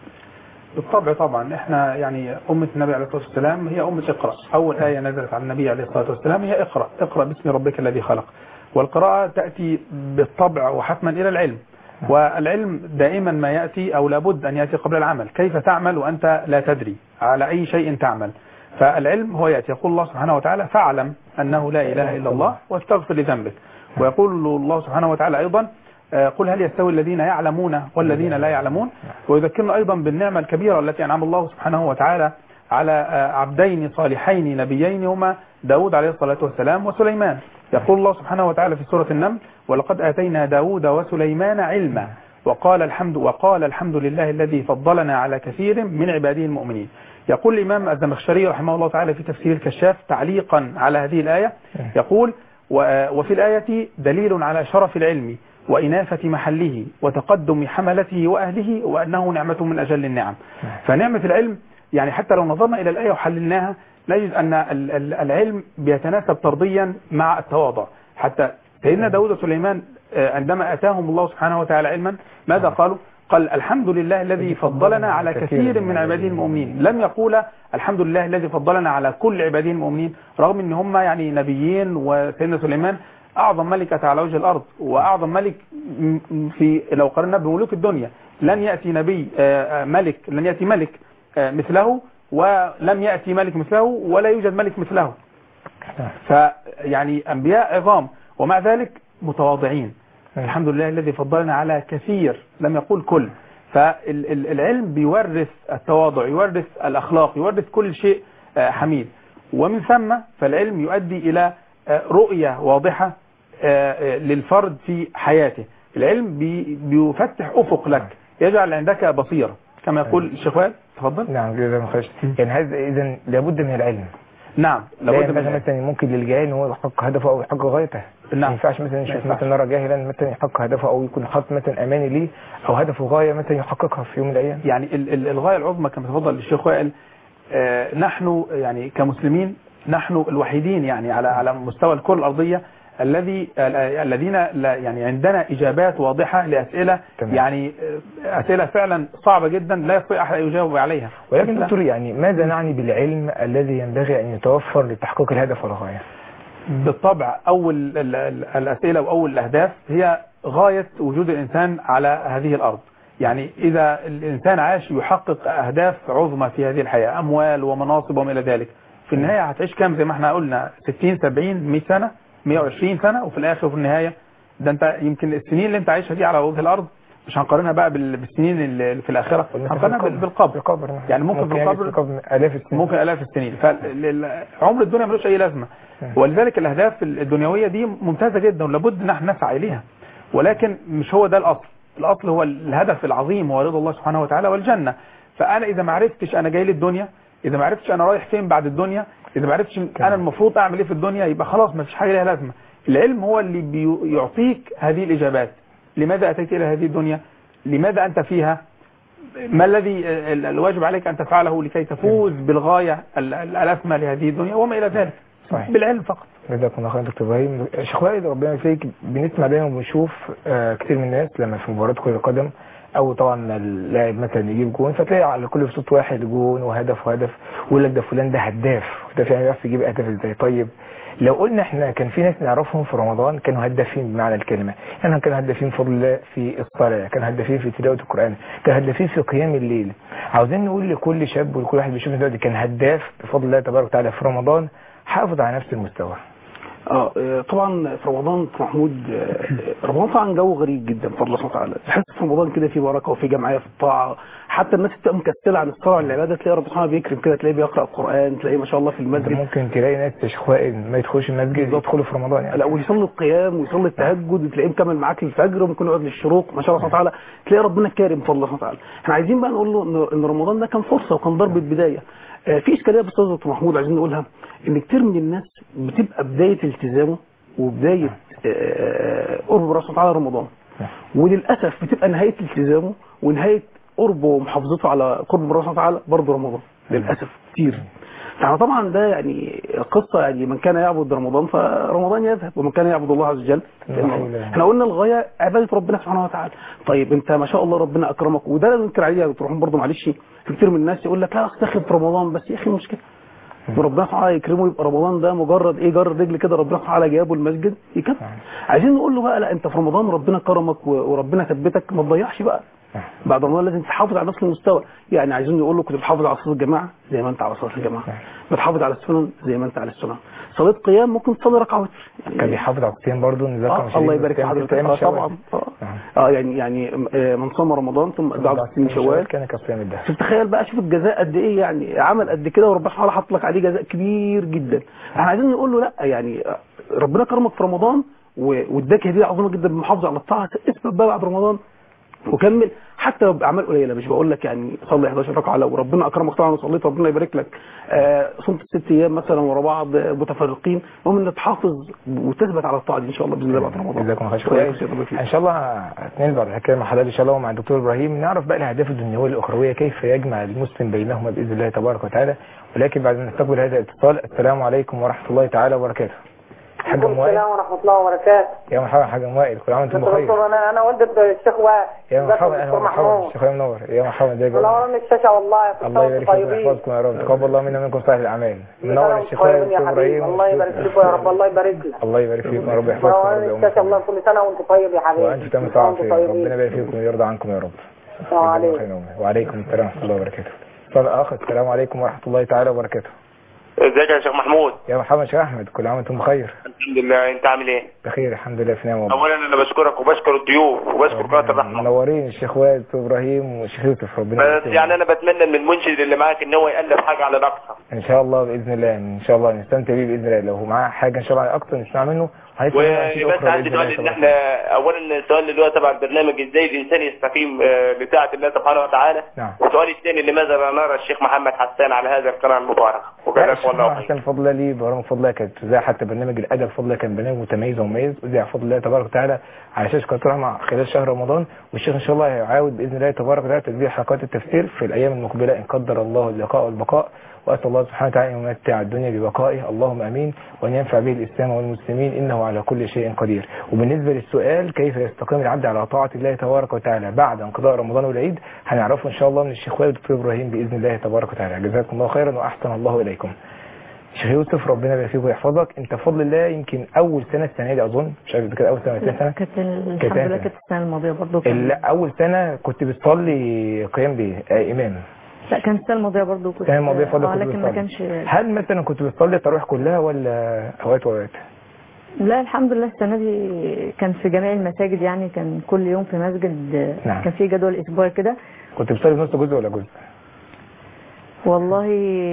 بالطبع طبعا احنا يعني أمة النبي عليه الصلاة والسلام هي أمة اقرأ أول آية نزلت على النبي عليه الصلاة والسلام هي اقرأ اقرأ باسم ربك الذي خلق والقراءة تأتي بالطبع وحتما إلى العلم والعلم دائما ما يأتي أو لابد أن يأتي قبل العمل كيف تعمل وأنت لا تدري على أي شيء تعمل فالعلم هو يأتي يقول الله سبحانه وتعالى فاعلم أنه لا إله إلا الله واستغفر لذنبك ويقول الله سبحانه وتعالى أيضا آه، قل هل يستوي الذين يعلمون والذين لا يعلمون ويذكرنا أيضا بالنعمة الكبيرة التي أنعم الله سبحانه وتعالى على آه، عبدين صالحين نبيين هما داود عليه الصلاة والسلام وسليمان يقول الله سبحانه وتعالى في سورة النمل ولقد آتينا داود وسليمان علما وقال الحمد وقال الحمد لله الذي فضلنا على كثير من عباده المؤمنين يقول الإمام الزمخشري رحمه الله تعالى في تفسير الكشاف تعليقا على هذه الآية يقول و- وفي الآية دليل على شرف العلم وإنافة محله وتقدم حملته وأهله وأنه نعمة من أجل النعم فنعمة العلم يعني حتى لو نظرنا إلى الآية وحللناها نجد أن ال- ال- العلم بيتناسب طرديا مع التواضع حتى سيدنا داود وسليمان آه، عندما أتاهم الله سبحانه وتعالى علما ماذا قالوا قال الحمد لله الذي فضلنا على كثير من عباده المؤمنين لم يقول الحمد لله الذي فضلنا على كل عباده المؤمنين رغم ان هم يعني نبيين وسيدنا سليمان اعظم ملكة على وجه الارض واعظم ملك م- م- في لو قارنا بملوك الدنيا لن ياتي نبي آه، آه، ملك لن ياتي ملك آه، مثله ولم ياتي ملك مثله ولا يوجد ملك مثله فيعني انبياء عظام ومع ذلك متواضعين الحمد لله الذي فضلنا على كثير لم يقول كل فالعلم بيورث التواضع يورث الأخلاق يورث كل شيء آه، حميد ومن ثم فالعلم يؤدي إلى آه، رؤية واضحة آه، آه، للفرد في حياته العلم بي- بيفتح أفق لك يجعل عندك بصيرة كما يقول الشيخ وائل تفضل نعم جزاك الله خير يعني هذا اذا لابد من العلم نعم لا لابد من ينبغي العلم. مثلا ممكن للجاهل ان هو يحقق هدفه او يحقق غايته ما نعم ينفعش مثلا ما نشوف ينفعش. مثلا نرى جاهلا مثلا يحقق هدفه او يكون حاطط مثلا اماني ليه او هدفه غايه مثلا يحققها في يوم من الايام يعني ال- ال- الغاية العظمى كما تفضل الشيخ وائل آه، نحن يعني كمسلمين نحن الوحيدين يعني على على مستوى الكرة الأرضية الذي ال- الذين لا- يعني عندنا إجابات واضحة لأسئلة تمام. يعني آه، أسئلة فعلا صعبة جدا لا يستطيع أحد أن يجاوب عليها ولكن مثل- دكتور يعني ماذا نعني بالعلم الذي ينبغي ان يتوفر لتحقيق الهدف والغايه بالطبع أول ال- ال- الأسئلة وأول الأهداف هي غاية وجود الإنسان على هذه الأرض يعني إذا الإنسان عاش يحقق أهداف عظمى في هذه الحياة أموال ومناصب وما إلى ذلك في النهاية هتعيش كام زي ما احنا قلنا 60 70 100 سنة 120 سنة وفي الآخر وفي النهاية ده أنت يمكن السنين اللي أنت عايشها دي على وجه الأرض مش هنقارنها بقى بال- بالسنين اللي في الآخرة هنقارنها بال- بالقبر بالقبر نعم. يعني ممكن في يجلس القبر القبر الاف السنين ممكن الاف السنين فعمر الدنيا ملوش اي لازمه ولذلك الاهداف الدنيويه دي ممتازه جدا ولابد ان احنا نسعى اليها ولكن مش هو ده الاصل الاصل هو الهدف العظيم هو رضا الله سبحانه وتعالى والجنه فانا اذا ما عرفتش انا جاي للدنيا اذا ما عرفتش انا رايح فين بعد الدنيا اذا ما عرفتش انا المفروض اعمل ايه في الدنيا يبقى خلاص ما فيش حاجه ليها لازمه العلم هو اللي بيعطيك هذه الاجابات لماذا اتيت الى هذه الدنيا لماذا انت فيها ما الذي ال- الواجب عليك أن تفعله لكي تفوز بالغاية ال- ال- الأسمى لهذه الدنيا وما إلى ذلك صحيح. بالعلم فقط جزاكم الله خير دكتور ابراهيم شيخ وائل ربنا يفيك بنسمع دايما وبنشوف آه، كتير من الناس لما في مباراه كره القدم او طبعا ما اللاعب مثلا يجيب جون فتلاقي على كل صوت واحد جون وهدف وهدف ويقول لك ده فلان ده هداف ده فعلا بيعرف يجيب اهداف ازاي طيب لو قلنا احنا كان في ناس نعرفهم في رمضان كانوا هدافين بمعنى الكلمه يعني كانوا هدافين فضل الله في الصلاه كانوا هدافين في تلاوه القران كانوا هدافين في قيام الليل عاوزين نقول لكل شاب ولكل واحد بيشوفنا دلوقتي كان هداف بفضل الله تبارك وتعالى في رمضان حافظ على نفس المستوى اه آه، طبعا في رمضان في محمود آه، رمضان طبعا جو غريب جدا بفضل الله سبحانه وتعالى تحس في رمضان كده في بركه وفي جمعيه في الطاعه حتى الناس بتبقى مكسله عن الصلاه والعباده تلاقي ربنا سبحانه بيكرم كده تلاقيه بيقرا القران تلاقيه ما شاء الله في انت المسجد ممكن تلاقي ناس تشخوائي ما يدخلوش المسجد يدخلوا في رمضان يعني لا ويصلي القيام ويصلي التهجد وتلاقيه مكمل معاك الفجر وممكن يقعد للشروق ما شاء الله سبحانه وتعالى تلاقي ربنا كارم بفضل الله سبحانه وتعالى احنا عايزين بقى نقول له إن- ان رمضان ده كان فرصه وكان ضربه بدايه آه، في اشكاليه بس يا دكتور محمود عايزين نقولها ان كتير من الناس بتبقى بدايه التزامه وبدايه آه، قرب ربنا سبحانه وتعالى رمضان وللاسف بتبقى نهايه التزامه ونهايه قربه ومحافظته على قرب ربنا سبحانه وتعالى برضه رمضان للاسف كتير يعني طبعا ده يعني قصه يعني من كان يعبد رمضان فرمضان يذهب ومن كان يعبد الله عز وجل فإنه- احنا قلنا الغايه عباده ربنا سبحانه وتعالى طيب انت ما شاء الله ربنا اكرمك وده لا ننكر عليه يا دكتور محمد برضه معلش في كتير من الناس يقول لك لا أصل داخل في رمضان بس يا اخي مشكله ربنا سبحانه وتعالى يكرمه يبقى رمضان ده مجرد ايه جر رجل كده ربنا سبحانه وتعالى جابه المسجد يكمل عايزين نقول له بقى لا انت في رمضان ربنا كرمك و- وربنا ثبتك ما تضيعش بقى بعد رمضان لازم تحافظ على نفس المستوى يعني عايزين نقول له كنت بتحافظ على صلاه الجماعه زي ما انت على صلاه الجماعه بتحافظ على السنن زي ما انت على السنن صلاه قيام ممكن تصلي ركعه وتر كان يعني بيحافظ على الصيام برضه ان ذكر آه الله يبارك في حضرتك آه طبعا آه. اه يعني يعني آه، من صام رمضان ثم اتبعه ست شوال كان كصيام الدهر شوف تخيل بقى شوف الجزاء قد ايه يعني عمل قد كده وربنا سبحانه وتعالى حط لك عليه جزاء كبير جدا احنا عايزين نقول له لا يعني ربنا كرمك في رمضان و- واداك هديه عظيمه جدا بالمحافظه على الطاعه اثبت بقى بعد رمضان وكمل حتى لو باعمال قليله مش بقول لك يعني صلي 11 ركعه لو ربنا اكرمك طبعا وصليت ربنا يبارك لك آه صمت ست ايام مثلا ورا بعض آه، متفرقين المهم ان تحافظ وتثبت على الطاعه دي ان شاء الله باذن الله بعد رمضان جزاكم الله خير وإياكم سيدنا الله ان شاء الله هننزل بعد الحكايه مع حضرتك ان شاء الله ومع الدكتور ابراهيم نعرف بقى الاهداف الدنيويه الاخرويه كيف يجمع المسلم بينهما باذن الله تبارك وتعالى ولكن بعد ما نستقبل هذا الاتصال السلام عليكم ورحمه الله تعالى وبركاته حاج ام وائل السلام ورحمة الله وبركاته. يا مرحبا حاج ام وائل كل عام وانتم بخير دكتور انا انا والدة الشيخ وائل. يا مرحبا اهلا دكتور ومرحبا محمود. الشيخ منور يا مرحبا ازيك يا منورين الشاشة والله كل الله سنة يبارك وانتم فيكم طيبين. ويحفظكم يا رب تقبل الله منا ومنكم صالح الاعمال كل منور سنة الشيخ وانتم وائل طيبين يا ابراهيم حبيبي الله يبارك فيكم يا رب الله يبارك لك. الله يبارك فيكم يا رب يحفظكم يا رب منورين يوم الشاشة والله كل سنة وانتم طيب يا حبيبي. وانتم تمام كل سنة ساعه وانتم خير ربنا طيبين. يبارك فيكم ويرضى عنكم يا رب السلام عليكم. خير وعليكم السلام ورحمه الله وبركاته اتصال اخر السلام عليكم ورحمه الله تعالى وبركاته ازيك يا شيخ محمود يا مرحبا يا شيخ احمد كل عام وانتم بخير الحمد لله انت عامل ايه بخير الحمد لله في نعمه والله. اولا انا بشكرك وبشكر الضيوف وبشكر قناه الرحمه منورين الشيخ وائل ابراهيم والشيخ يوسف ربنا بس يبارك يعني انا بتمنى من المنشد اللي معاك ان هو يالف حاجه على الاقصى ان شاء الله باذن الله ان شاء الله نستمتع بيه باذن الله لو معاه حاجه ان شاء الله اكتر نسمع منه وهنسمع منه أنشطة وبس أخرى عندي بإذن الله سؤال ان تبارك احنا اولا السؤال اللي هو تبع البرنامج ازاي الانسان يستقيم آه، لطاعه الله سبحانه وتعالى نعم. والسؤال الثاني لماذا لا نرى الشيخ محمد حسان على هذا القناه المبارك لا وجزاك الشيخ الله محمد خير حسين بفضل الله ليه برامج بفضل الله كانت زي حتى برنامج الادب بفضل الله كان برنامج متميز ومميز وزي بفضل الله تبارك وتعالى على شاشه قناه الرحمه خلال شهر رمضان والشيخ ان شاء الله هيعاود باذن الله تبارك وتعالى تسجيل حلقات التفسير في الايام المقبله ان قدر الله اللقاء والبقاء واسال الله سبحانه وتعالى ان يمتع الدنيا ببقائه اللهم امين وان ينفع به الاسلام والمسلمين انه على كل شيء قدير وبالنسبه للسؤال كيف يستقيم العبد على طاعه الله تبارك وتعالى بعد انقضاء رمضان والعيد هنعرفه ان شاء الله من الشيخ وائل الدكتور ابراهيم باذن الله تبارك وتعالى جزاكم الله خيرا واحسن الله اليكم شيخ يوسف ربنا يبارك فيك ويحفظك انت بفضل الله يمكن اول سنه السنه دي اظن مش عارف كده اول سنه ولا تاني سنه كانت ال- كانت الحمد لله أنت. كانت السنه الماضيه برضه كان ال- اول سنه كنت بتصلي قيام ليه آه امام لا كانت السنه الماضيه برضه كنت السنه الماضيه فضل اه كنت لكن ما بتصلي. كانش هل مثلا كنت بتصلي التراويح كلها ولا اوقات واوقات لا الحمد لله السنه دي كان في جميع المساجد يعني كان كل يوم في مسجد نعم. كان في جدول اسبوعي كده كنت بتصلي بنص جزء ولا جزء والله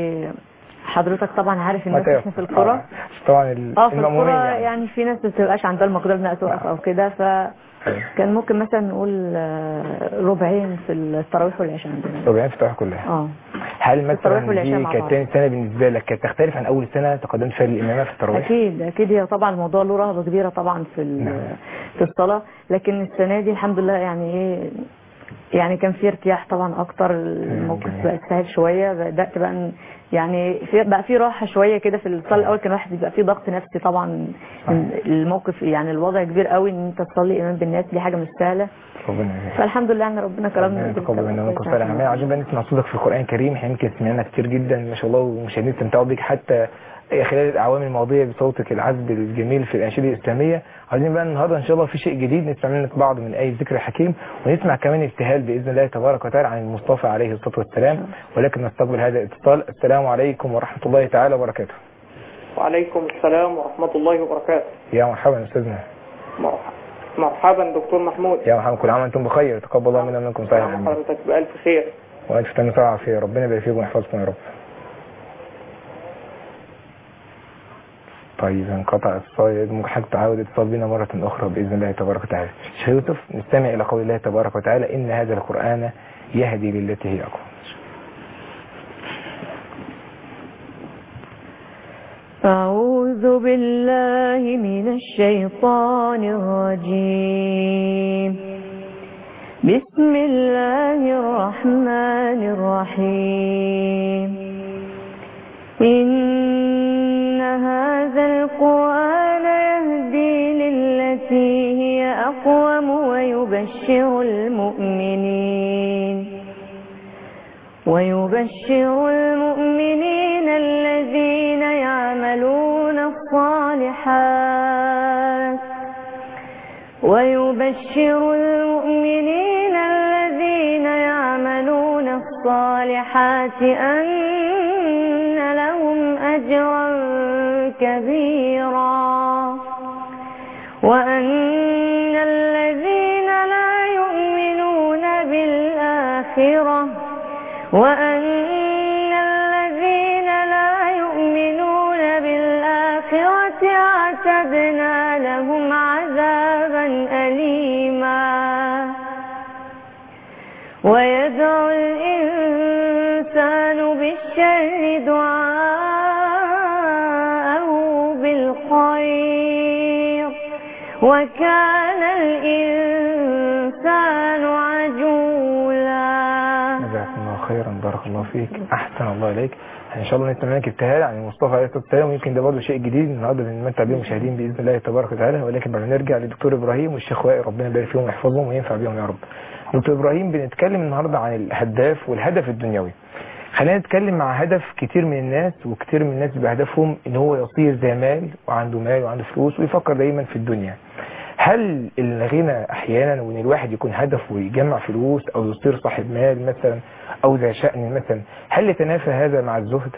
حضرتك طبعا عارف الناس ما احنا في القرى آه. طبعا ال- اه في المأمومين القرى يعني, يعني في ناس ما بتبقاش عندها المقدره انها توقف او كده فكان ممكن مثلا نقول آه، ربعين في التراويح والعشاء عندنا ربعين في التراويح كلها اه هل التراويح مثلا والعشاء دي مع كانت بعض. تاني سنه بالنسبه لك كانت تختلف عن اول سنه تقدمت فيها للامامه في التراويح اكيد اكيد هي طبعا الموضوع له رهبه كبيره طبعا في ال- نعم. في الصلاه لكن السنه دي الحمد لله يعني ايه يعني كان في ارتياح طبعا اكتر الموقف جميل. بقى سهل شويه بدات بقى ن- يعني في بقى في راحه شويه كده في الصلاه الاول كان الواحد بيبقى في ضغط نفسي طبعا الموقف يعني الوضع كبير قوي ان انت تصلي امام بالناس دي حاجه مش سهله ربنا يبارك. فالحمد لله ان ربنا كرمنا ربنا بالكلام يتقبل منا ومنكم كويس صالح عشان الاعمال عايزين بقى نسمع صوتك في القران الكريم احنا يمكن سمعنا كتير جدا ما شاء الله والمشاهدين استمتعوا بيك حتى خلال الاعوام الماضيه بصوتك العذب الجميل في الاناشيد الاسلاميه عايزين بقى النهارده ان شاء الله في شيء جديد نسمع منك بعض من اي ذكر حكيم ونسمع كمان ابتهال باذن الله تبارك وتعالى عن المصطفى عليه الصلاه والسلام ولكن نستقبل هذا الاتصال السلام عليكم ورحمه الله تعالى وبركاته وعليكم السلام ورحمة الله وبركاته يا مرحبا استاذنا مرحبا مرحبا دكتور محمود يا مرحبا كل عام وانتم بخير تقبل الله منا ومنكم صالح نعم الاعمال حضرتك بألف خير والف تاني ساعه في ربنا يبارك فيكم ويحفظكم يا رب طيب انقطع اتصال ممكن حضرتك تعاود اتصال بنا مرة أخرى بإذن الله تبارك وتعالى شيخ يوسف نستمع إلى قول الله تبارك وتعالى إن هذا القرآن يهدي للتي هي أقوم أعوذ بالله من الشيطان الرجيم بسم الله الرحمن الرحيم إن هذا القرآن يهدي للتي هي أقوم ويبشر المؤمنين ويبشر المؤمنين الذين يعملون الصالحات ويبشر المؤمنين الذين يعملون الصالحات أن لهم أجرا كبيرا وأن الذين لا يؤمنون بالآخرة وأن الذين لا يؤمنون بالآخرة اعتدنا لهم عذابا أليما ويدعو الإنسان بالشر دعاءه بالخير وكان الإنسان عجولا جزاكم الله خيرا بارك الله فيك أحسن الله إليك إن شاء الله نستمع لك ابتهال عن المصطفى عليه الصلاة والسلام ويمكن ده برضه شيء جديد النهارده بنتمتع بيه المشاهدين بإذن الله تبارك وتعالى ولكن بعد ما نرجع للدكتور إبراهيم والشيخ وائل ربنا يبارك فيهم ويحفظهم وينفع بيهم يا رب دكتور إبراهيم بنتكلم النهارده عن الأهداف والهدف الدنيوي خلينا نتكلم مع هدف كتير من الناس وكتير من الناس بهدفهم ان هو يصير ذا مال وعنده مال وعنده فلوس ويفكر دايما في الدنيا هل الغنى احيانا وان الواحد يكون هدفه يجمع فلوس او يصير صاحب مال مثلا او ذا شأن مثلا هل يتنافى هذا مع الزهد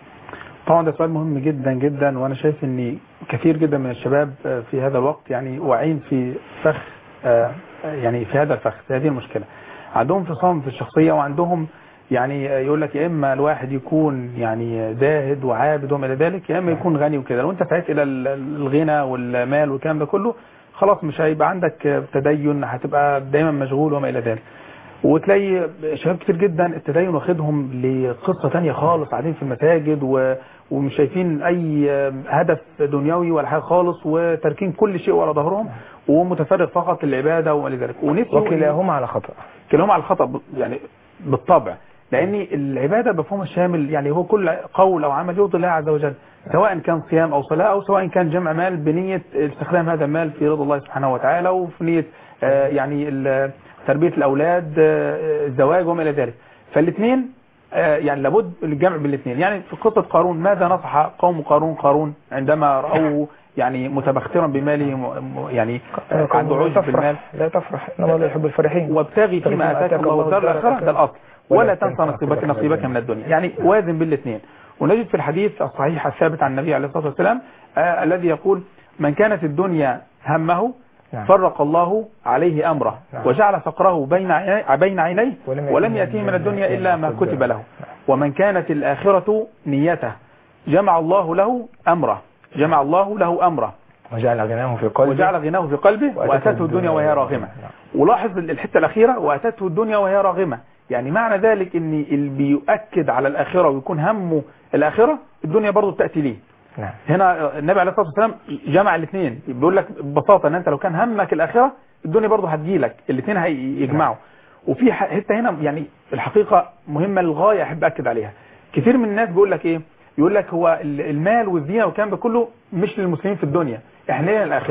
طبعا ده سؤال مهم جدا جدا وانا شايف ان كثير جدا من الشباب آه، في هذا الوقت يعني واعين في فخ آه، يعني في هذا الفخ في هذه المشكله عندهم انفصام في الشخصيه وعندهم يعني آه، يقول لك يا اما الواحد يكون يعني زاهد وعابد وما الى ذلك يا اما يكون غني وكده لو انت سعيت الى ال- الغنى والمال والكلام ده كله خلاص مش هيبقى عندك آه، تدين هتبقى دايما مشغول وما الى ذلك وتلاقي شباب كتير جدا التدين واخدهم لقصة تانية خالص قاعدين في المساجد و... ومش شايفين اي هدف دنيوي ولا حاجة خالص وتاركين كل شيء ورا ظهرهم ومتفرغ فقط للعبادة وما الى ذلك ونسوا وكلاهما على خطأ كلاهما على الخطأ ب- يعني بالطبع لان العبادة بمفهوم الشامل يعني هو كل قول او عمل يرضي الله عز وجل سواء كان صيام او صلاة او سواء كان جمع مال بنية استخدام هذا المال في رضا الله سبحانه وتعالى وفي نية آه، يعني ال- تربية الاولاد آه، الزواج وما الى ذلك فالاثنين آه، يعني لابد الجمع بين الاثنين يعني في قصة قارون ماذا نصح قوم قارون قارون عندما رأوه يعني متبخترا بماله م- م- يعني آه، عنده لا عجب بالمال تفرح لا تفرح ان الله لا يحب الفرحين وابتغي فيما اتاك الله الدار الاخره ده الاصل ولا تنسى نصيبك نصيبك من الدنيا يعني وازن بين الاثنين ونجد في الحديث الصحيح الثابت عن النبي عليه الصلاه والسلام آه الذي يقول من كانت الدنيا همه نعم. فرق الله عليه امره نعم. وجعل فقره بين عيني- بين عينيه ولم ولم يأتيه ياتيه من الدنيا الا ما كتب له ومن كانت الاخره نيته جمع الله له امره جمع الله له امره وجعل غناه في قلبه وجعل غناه في قلبه واتته الدنيا وهي راغمه ولاحظ الحته الاخيره واتته الدنيا وهي راغمه يعني معنى ذلك ان اللي بيؤكد على الاخره ويكون همه الاخره الدنيا برضه تاتي ليه نعم هنا النبي عليه الصلاه والسلام جمع الاثنين بيقول لك ببساطه ان انت لو كان همك الاخره الدنيا برضه هتجيلك الاثنين هيجمعوا وفي ح- حته هنا يعني الحقيقه مهمه للغايه احب اكد عليها كتير من الناس بيقول لك ايه يقول لك هو ال- المال والزينه والكلام ده كله مش للمسلمين في الدنيا احنا لنا الاخره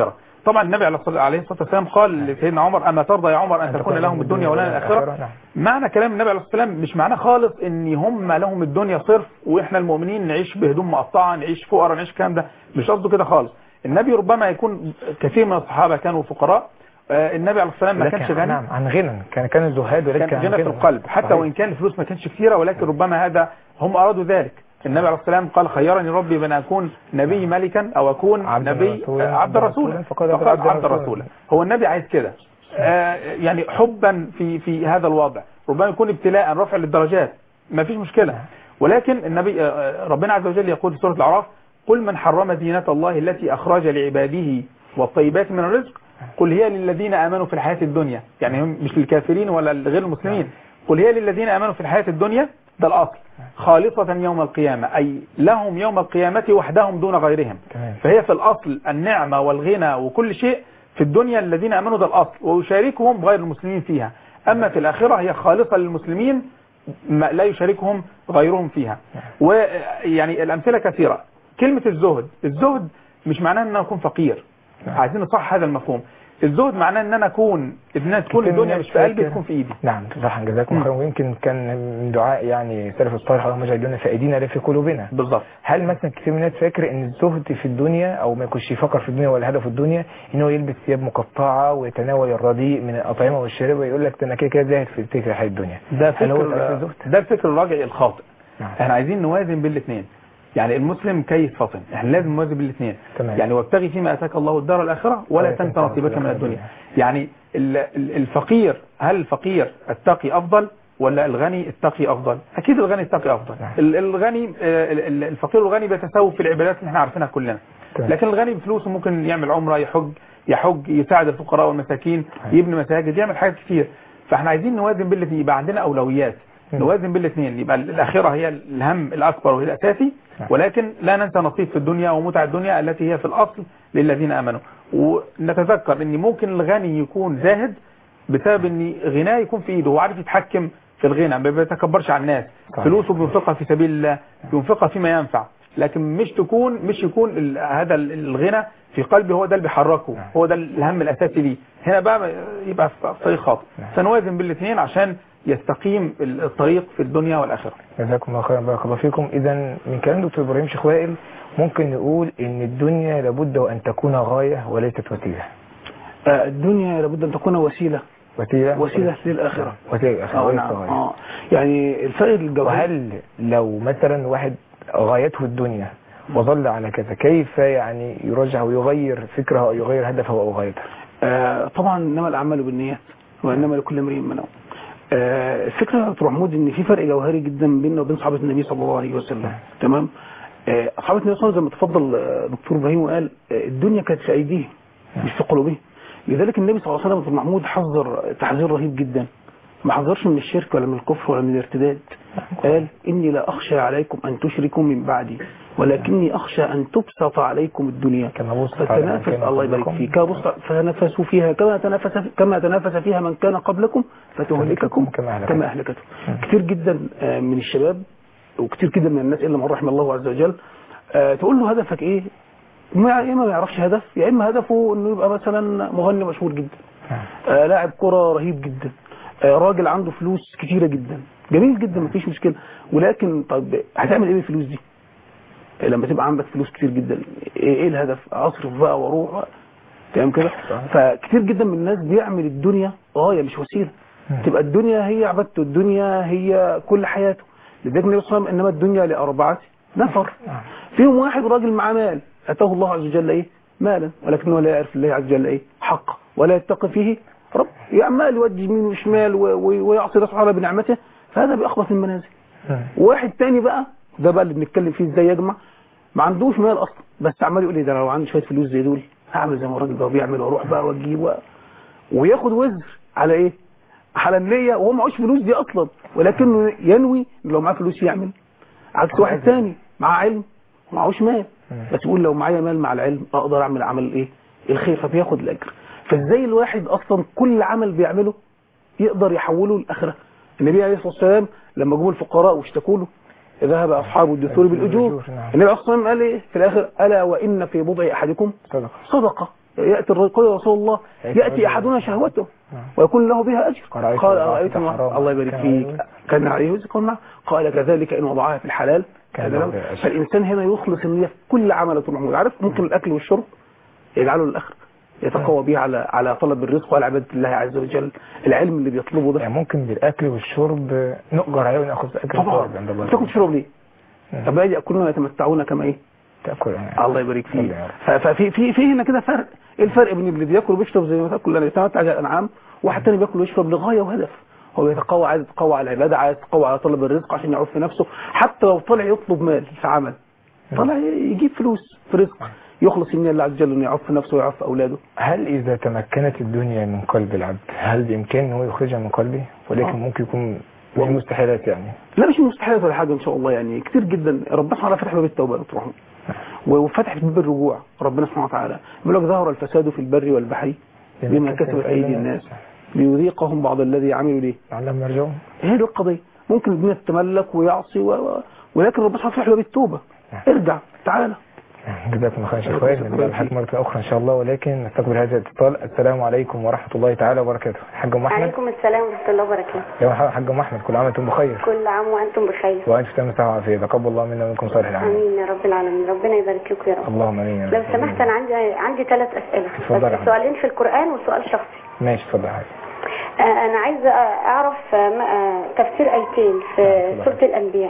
طبعا النبي عليه الصلاة عليه الصلاة والسلام قال لسيدنا عمر أما ترضى يا عمر أن تكون لهم الدنيا ولنا الآخرة نعم معنى كلام النبي عليه الصلاة والسلام مش معناه خالص ان هم لهم الدنيا صرف واحنا المؤمنين نعيش بهدوم مقطعة نعيش فقراء نعيش الكلام ده مش قصده كده خالص النبي ربما يكون كثير من الصحابة كانوا فقراء آه، النبي عليه الصلاة والسلام ما لكن كانش غني نعم عن غنى كان كان الزهاد ولكن كان عن غنى في القلب حتى صحيح. وان كان الفلوس ما كانش كثيرة ولكن ربما هذا هم ارادوا ذلك النبي عليه الصلاة والسلام قال خيرني ربي بين اكون نبي ملكا او اكون عبدا نبي رسولا. آه، عبد رسولا فقد فقال عبد عبد رسولا. رسولا هو النبي عايز كده آه، يعني حبا في في هذا الوضع ربما يكون ابتلاء رفع للدرجات ما فيش مشكلة ولكن النبي آه، آه، ربنا عز وجل يقول في سورة الأعراف قل من حرم زينة الله التي أخرج لعباده والطيبات من الرزق قل هي للذين آمنوا في الحياة الدنيا يعني هم مش للكافرين ولا غير المسلمين قل هي للذين آمنوا في الحياة الدنيا ده الأصل خالصة يوم القيامة أي لهم يوم القيامة وحدهم دون غيرهم تمام. فهي في الأصل النعمة والغنى وكل شيء في الدنيا الذين امنوا ده الاصل ويشاركهم غير المسلمين فيها اما في الاخره هي خالصه للمسلمين ما لا يشاركهم غيرهم فيها ويعني الامثله كثيره كلمه الزهد الزهد مش معناه ان انا اكون فقير عايزين نصحح هذا المفهوم الزهد معناه ان انا اكون ان أنا تكون كتير من الدنيا الناس مش في قلبي فاكر- تكون في ايدي نعم صح جزاكم مم. خيرا ويمكن كان من دعاء يعني سلف الصالح اللهم اجعل الدنيا في ايدينا لا في قلوبنا بالظبط هل مثلا كثير من الناس فاكر ان الزهد في الدنيا او ما يكونش يفكر في الدنيا ولا هدفه الدنيا ان هو يلبس ثياب مقطعه ويتناول الرديء من الاطعمه والشراب ويقول لك ده انا كده كده زاهد في تلك الحياه الدنيا ده هل هو فكر تعريف الزهد؟ ده الفكر الراجعي الخاطئ نعم. احنا عايزين نوازن بين الاثنين يعني المسلم كيس فطن احنا لازم نوازن بين الاثنين تمام. يعني وابتغي فيما اتاك الله الدار الاخره ولا ولا تنس تنس نصيبك نصيبك من من الدنيا الدنيا. يعني ال- ال- الفقير هل الفقير التقي افضل ولا الغني التقي افضل اكيد الغني التقي افضل نعم. ال- الغني آه، ال- ال- الفقير والغني بيتساووا في العبادات اللي احنا عارفينها كلنا تمام. لكن الغني بفلوسه ممكن يعمل عمره يحج يحج يساعد الفقراء والمساكين يبني مساجد يعمل حاجات كتير فاحنا عايزين نوازن بين الاثنين يبقى عندنا اولويات مم. نوازن بين الاثنين يبقى الاخره هي الهم الاكبر وهي الاساسي نعم. ولكن لا ننسى نصيب في الدنيا ومتع الدنيا التي هي في الاصل للذين امنوا ونتذكر ان ممكن الغني يكون زاهد بسبب ان غناه يكون في ايده هو عارف يتحكم في الغنى ما بيتكبرش على الناس صحيح. فلوسه بينفقها في سبيل الله بينفقها فيما ينفع لكن مش تكون مش يكون ال- هذا ال- الغنى في قلبه هو ده اللي بيحركه نعم. هو ده الهم الاساسي ليه هنا بقى يبقى في طريق خاطئ نعم. سنوازن بين الاثنين عشان يستقيم ال- الطريق في الدنيا والاخره جزاكم الله خيرا بارك الله فيكم اذا من كلام دكتور ابراهيم شيخ وائل ممكن نقول ان الدنيا لابد وان تكون غايه وليست وسيله آه، الدنيا لابد ان تكون وسيله وسيله وسيله للاخره وسيله للآخرة، اه وليست نعم غاية. اه يعني الفائد الجوهري وهل لو مثلا واحد غايته الدنيا وظل على كذا كيف يعني يرجع ويغير فكره او يغير هدفه او غايته آه طبعا انما الاعمال بالنيات وانما لكل امرئ ما نوى آه الفكره يا دكتور محمود ان في فرق جوهري جدا بيننا وبين صحابه النبي صلى الله عليه وسلم تمام آه اصحاب النبي صلى الله عليه وسلم زي ما تفضل آه، دكتور ابراهيم وقال آه الدنيا كانت في ايديهم مش في قلوبهم لذلك النبي صلى الله عليه وسلم دكتور محمود حذر تحذير رهيب جدا ما حذرش من الشرك ولا من الكفر ولا من الارتداد قال إني لا أخشى عليكم أن تشركوا من بعدي ولكني أخشى أن تبسط عليكم الدنيا كما بسط على من فتنافس كان الله يبارك قبلكم. فيك كبسط فتنافسوا فيها كما تنافس كما تنافس فيها من كان قبلكم فتهلككم كما أهلكتهم. كما أهلكتهم كتير جدا آه، من الشباب وكتير جدا من الناس إلا من رحم الله عز وجل آه، تقول له هدفك إيه ما يا إما ما يعرفش هدف يا إما هدفه إنه يبقى مثلا مغني مشهور جدا آه، لاعب كرة رهيب جدا آه، راجل عنده فلوس كتيرة جدا جميل جدا مفيش مشكلة ولكن طب هتعمل ايه بالفلوس دي آه، لما تبقى عندك فلوس كتير جدا ايه إيه الهدف اصرف بقى واروح بقى تمام كده فكتير جدا من الناس بيعمل الدنيا غاية مش وسيلة تبقى الدنيا هي عبادته الدنيا هي كل حياته لذلك النبي صلى الله عليه وسلم انما الدنيا لأربعة نفر فيهم واحد راجل معاه مال اتاه الله عز وجل ايه مالا ولكنه لا يعرف الله عز وجل ايه حق ولا يتقي فيه رب يعمل يودي يمين وشمال و- و- ويعصي الله سبحانه بنعمته فهذا بأخبث المنازل واحد تاني بقى ده بقى اللي بنتكلم فيه ازاي يجمع ما عندوش مال اصلا بس عمال يقول لي ده لو عندي شويه فلوس زي دول هعمل زي ما الراجل ده بيعمل واروح بقى واجيب و... وياخد وزر على ايه؟ على النيه وهو معهوش فلوس دي اصلا ولكنه ينوي إن لو معاه فلوس يعمل عكس واحد تاني معاه علم معهوش مال بس يقول لو معايا مال مع العلم اقدر اعمل عمل ايه؟ الخير فبياخد الاجر فازاي الواحد اصلا كل عمل بيعمله يقدر يحوله لاخره النبي عليه الصلاه والسلام لما جم الفقراء واشتكوا له ذهب اصحاب الدثور بالاجور نعم. النبي عليه الصلاه والسلام قال ايه في الاخر الا وان في بضع احدكم صدقه صدقه ياتي الرجل قال يا رسول الله يأتي ياتي رجل- احدنا شهوته نعم. ويكون له بها اجر أرأيت قال وضعت ارايت ما- حراما الله يبارك كان فيك عليه كان عليه وزر قال نعم قال كذلك ان وضعها في الحلال كان كان له له. بها أجر. فالانسان هنا يخلص النيه في كل عمل طول عمره عارف ممكن الاكل والشرب يجعله للاخر يتقوى به على على طلب الرزق وعلى عباده الله عز وجل العلم اللي بيطلبه ده يعني ممكن بالاكل والشرب نؤجر عليه وناخذ اجر طبعا ثواب عند الله تاكل تشرب ليه مم. طب لا ياكلون ويتمتعون كما ايه تاكل يعني. الله يبارك صلي فيه يا رب. ف- ففي في في هنا كده فرق ايه الفرق بين اللي بياكل وبيشرب زي ما تاكل لنا يتمتع على الانعام واحد تاني بياكل ويشرب لغايه وهدف هو بيتقوى عايز يتقوى على العباده عايز يتقوى على طلب الرزق عشان يعوف في نفسه حتى لو طلع يطلب مال في عمل طلع يجيب فلوس في رزق يخلص النية لله عز وجل انه يعوف في نفسه ويعوف في اولاده هل إذا تمكنت الدنيا من قلب العبد هل بإمكانه هو يخرجها من قلبه ولكن آه. ممكن يكون من المستحيلات يعني لا مش من مستحيلات ولا حاجه ان شاء الله يعني كتير جدا ربنا سبحانه وتعالى فتح باب التوبه والرحمه وفتح باب الرجوع ربنا سبحانه وتعالى بيقول لك ظهر الفساد في البر والبحر بما كسبت ايدي الناس ليذيقهم بعض الذي عملوا ليه لعلهم يرجعون هي دي القضيه ممكن الدنيا تتملك ويعصي و... و... ولكن ربنا سبحانه وتعالى فتح باب التوبه ارجع تعالى جزاكم الله خير يا شيخ اخوان نبدا بحاجه مره اخرى ان شاء الله ولكن نستقبل هذا الاتصال السلام عليكم ورحمه الله تعالى وبركاته حاج ام احمد عليكم السلام ورحمة الله وبركاته يا مرحبا حاج ام احمد كل عام وانتم بخير كل عام وأنتم بخير وانتم في تمام الصحه والعافيه تقبل الله منا ومنكم صالح الاعمال آمين يا رب العالمين ربنا يبارك لكم يا رب اللهم امين يا رب. لو سمحت أنا عندي عندي ثلاث أسئلة اتفضل يا بس حبيبي. سؤالين في القرآن وسؤال شخصي ماشي اتفضل يا حبيبي آه، أنا عايزة أعرف آه، م- آه، تفسير آيتين في اتفضل. سورة الأنبياء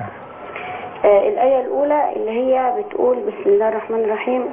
آه، الآية الأولى اللي هي بتقول بسم الله الرحمن الرحيم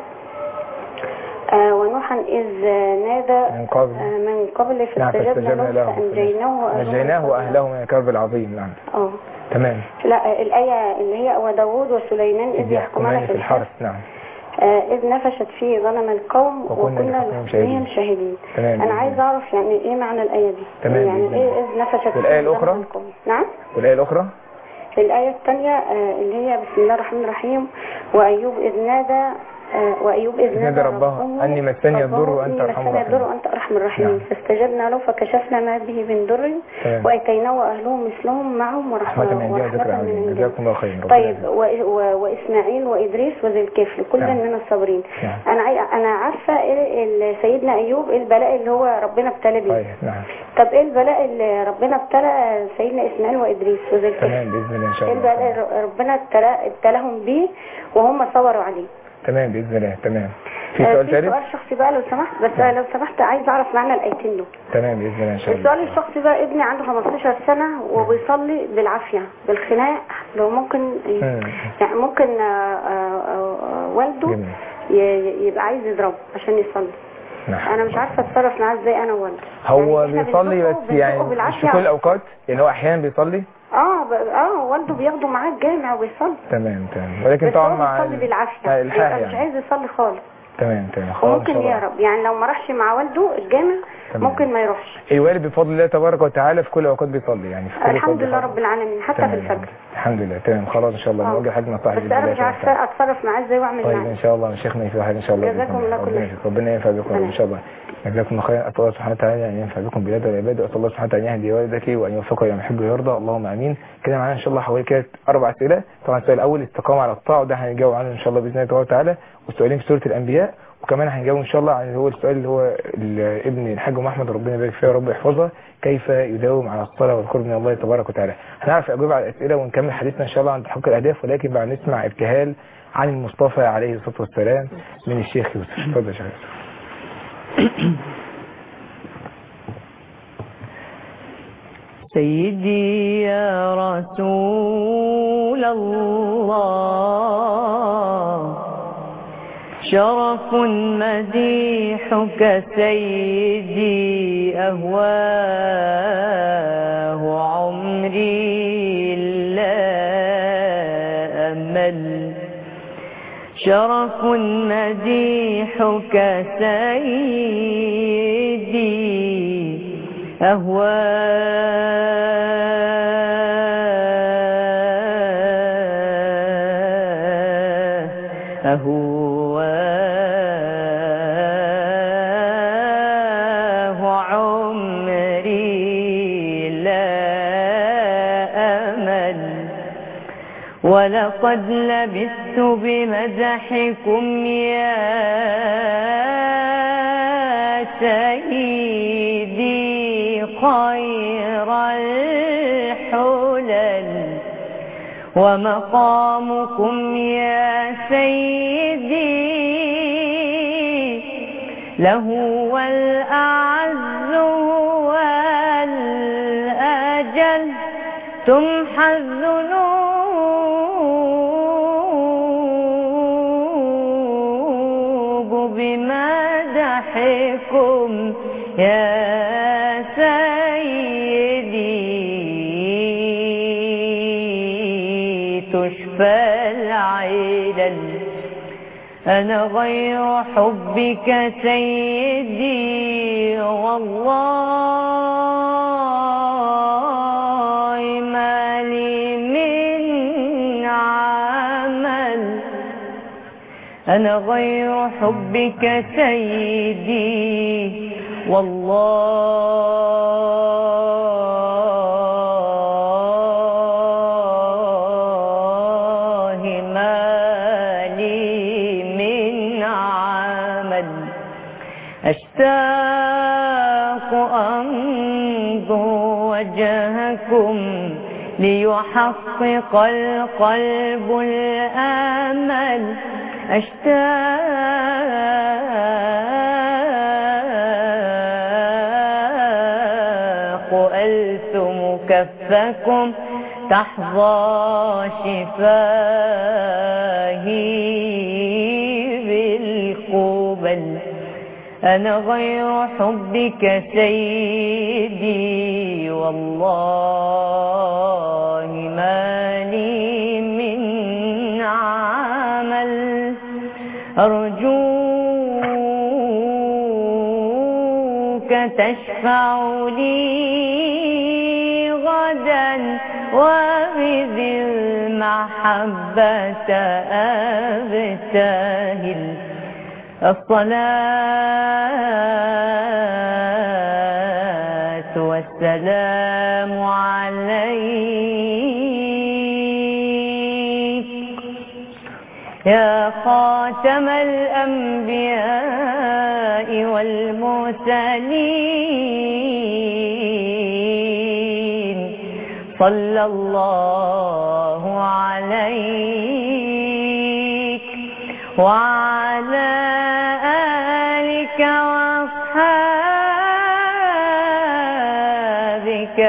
آه، ونوحا إذ نادى من قبل آه، من قبل نعم فاستجبنا فاستجبنا له له فأنجيناه وأهله نجيناه من واهله من الكرب العظيم نعم اه تمام لا الآية اللي هي وداود وسليمان إذ إذ يحكمان في الحرث نعم آه، إذ نفشت فيه ظلم القوم وكنا وكنا لحكمهم لحكمهم شاهدين. شاهدين تمام. أنا عايز أعرف يعني إيه معنى الآية دي تمام، يعني بإذن إيه الله. إذ نفشت والآية فيه ظلم الأخرى؟ القوم نعم والايه الاخرى الآية الثانية آه، اللي هي بسم الله الرحمن الرحيم وأيوب إذ نادى آه، وأيوب إذ إذ نادى ربه أني مسني الضر ربه وأنت أني أرحم مسني الضر الراحمين. وأنت أرحم الراحمين نعم. فاستجبنا له فكشفنا ما به من ضر تمام. وأتيناه وأهله مثلهم معهم ورحمة رحمة من عندها ذكر ورحمة من عظيم عندنا جزاكم الله خير ربنا طيب يجزاك. و... و... وإسماعيل وإدريس وذي الكفل كل نعم. من الصابرين نعم. أنا عاي... أنا عارفة إيه ال- سيدنا أيوب إيه البلاء اللي هو ربنا ابتلى بيه طيب نعم طب إيه البلاء اللي ربنا ابتلى سيدنا إسماعيل وإدريس وذي الكفل تمام باذن الله ان شاء إيه الله البلاء اللي ربنا ابتلى ابتلاهم بيه وهم صبروا عليه تمام باذن الله تمام في آه، سؤال في ثالث سؤال شخصي بقى لو سمحت بس نعم. لو سمحت عايز أعرف معنى الآيتين دول تمام باذن الله ان شاء الله السؤال الشخصي بقى ابني عنده 15 سنة وبيصلي بالعافية بالخناق لو ممكن مم. يعني ممكن آه، آه، آه، والده جميل. ي- يبقى عايز يضربه عشان يصلي نعم. انا مش عارفة اتصرف معاه ازاي انا ووالده هو يعني إحنا بيصلي بنزقه- بس بنزقه يعني مش في بالعافية. كل الاوقات يعني هو احيانا بيصلي اه ب- اه والده بياخده معاه الجامع وبيصلي تمام تمام ولكن بس طبعا هو مع بيصلي ال- بالعافية مع الحاح يبقى مش يعني عايز يصلي خالص تمام تمام خلاص وممكن إن شاء الله. يهرب يعني لو ما راحش مع والده الجامع تمام. ممكن ما يروحش الوالد بفضل الله تبارك وتعالى في كل الاوقات بيصلي يعني في كل الحمد أوقات لله بيصلي. رب العالمين حتى تمام. في الفجر الحمد لله تمام خلاص ان شاء الله آه. نوجه حاجه نصائح بس انا مش عارفة اتصرف معاه ازاي واعمل طيب معاه ان شاء الله شيخنا في حاجه ان شاء الله جزاكم بإذن الله كل ربنا خير. يشفيك. ربنا ينفع بكم ان شاء الله جزاكم الله خيرا اسال الله سبحانه وتعالى ان ينفع بكم بلاد والعباد واسال الله سبحانه وتعالى ان يهدي والدك وان يوفقه لما يحب ويرضى اللهم امين كده معانا ان شاء الله حوالي كده اربع اسئله طبعا السؤال الاول استقامه على الطاعه وده هنجاوب عنه ان شاء الله باذن الله تبارك وتعالى والسؤالين في سوره الانبياء وكمان هنجاوب ان شاء الله عن اللي هو السؤال اللي هو ال- ابن الحاج ام احمد ربنا يبارك فيه ورب يحفظها كيف يداوم على الصلاه والقرب من الله تبارك وتعالى هنعرف اجوبه على الاسئله ونكمل حديثنا ان شاء الله عن تحقيق الاهداف ولكن بعد نسمع ابتهال عن المصطفى عليه الصلاه والسلام من الشيخ يوسف اتفضل يا شيخ يوسف سيدي يا رسول الله شرف مديحك سيدي أهواه عمري لا أمل شرف مديحك سيدي أهواه أهواه عمري لا أمل ولقد لبثت بمدحكم يا سيدي خير الحلل ومقامكم يا سيدي لهو الأعز والأجل تمحى الذنوب بمدحكم يا سيدي تشفى العلل أنا غير حبك سيدي والله ما لي من عمل أنا غير حبك سيدي والله ما لي من عمل أشتاق أنظر وجهكم ليحقق القلب الآمل أشتاق ألثم كفكم تحظى شفاهي بالقبل أنا غير حبك سيدي والله ما لي من عمل أرجوك تشفع لي غدا وبذي المحبة أبتهل الصلاة والسلام عليك يا خاتم الأنبياء والمرسلين صلى الله عليك وعلى آلك وأصحابك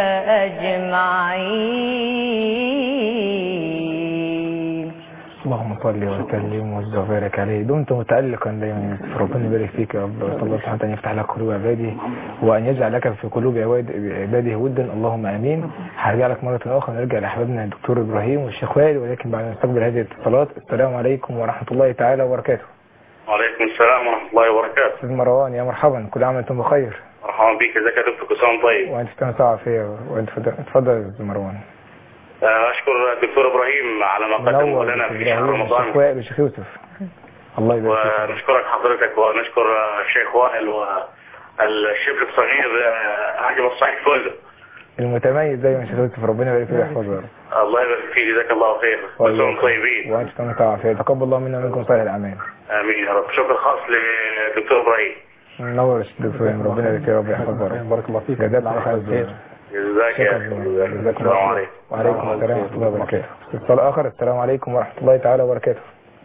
أجمعين اللهم صل وسلم وزد وبارك عليه دمت متألقا دايما ربنا يبارك فيك يا رب وصلى الله سبحانه وتعالى يفتح لك قلوب عباده وأن يجعل لك في قلوب عباد- عباده ودا اللهم آمين هرجع لك مرة أخرى نرجع لأحبابنا الدكتور إبراهيم والشيخ وائل ولكن بعد ما نستقبل هذه الاتصالات السلام عليكم ورحمة الله تعالى وبركاته وعليكم السلام ورحمة الله وبركاته أستاذ مروان يا مرحبا كل عام وأنتم بخير مرحبا بك ازيك يا دكتور كسام طيب وأنت تنسى فيا وأنت فضل- اتفضل يا أستاذ مروان آه، أشكر الدكتور إبراهيم على ما قدمه منور لنا دكتور في شهر إبراهيم والشيخ رمضان وائل والشيخ يوسف الله يبارك فيك ونشكرك حضرتك ونشكر آه، الشيخ وائل والشبل الصغير آه، حاجة الصحيح كله المتميز دايما شيخ يوسف ربنا يبارك فيه ويحفظه يا رب الله يبارك فيك جزاك الله خير كلهم طيبين وأنت تنسى عافية تقبل الله منا ومنكم صالح الأعمال آمين يا رب شكر خاص للدكتور إبراهيم منور يا شيخ دكتور إبراهيم. ربنا يبارك فيه يا رب يحفظه يا رب بارك الله فيك جزاك الله خير جزاك يا أخي جزاكم السلام الله عليكم وعليكم السلام ورحمة الله وبركاته اتصال آخر السلام عليكم ورحمة الله تعالى وبركاته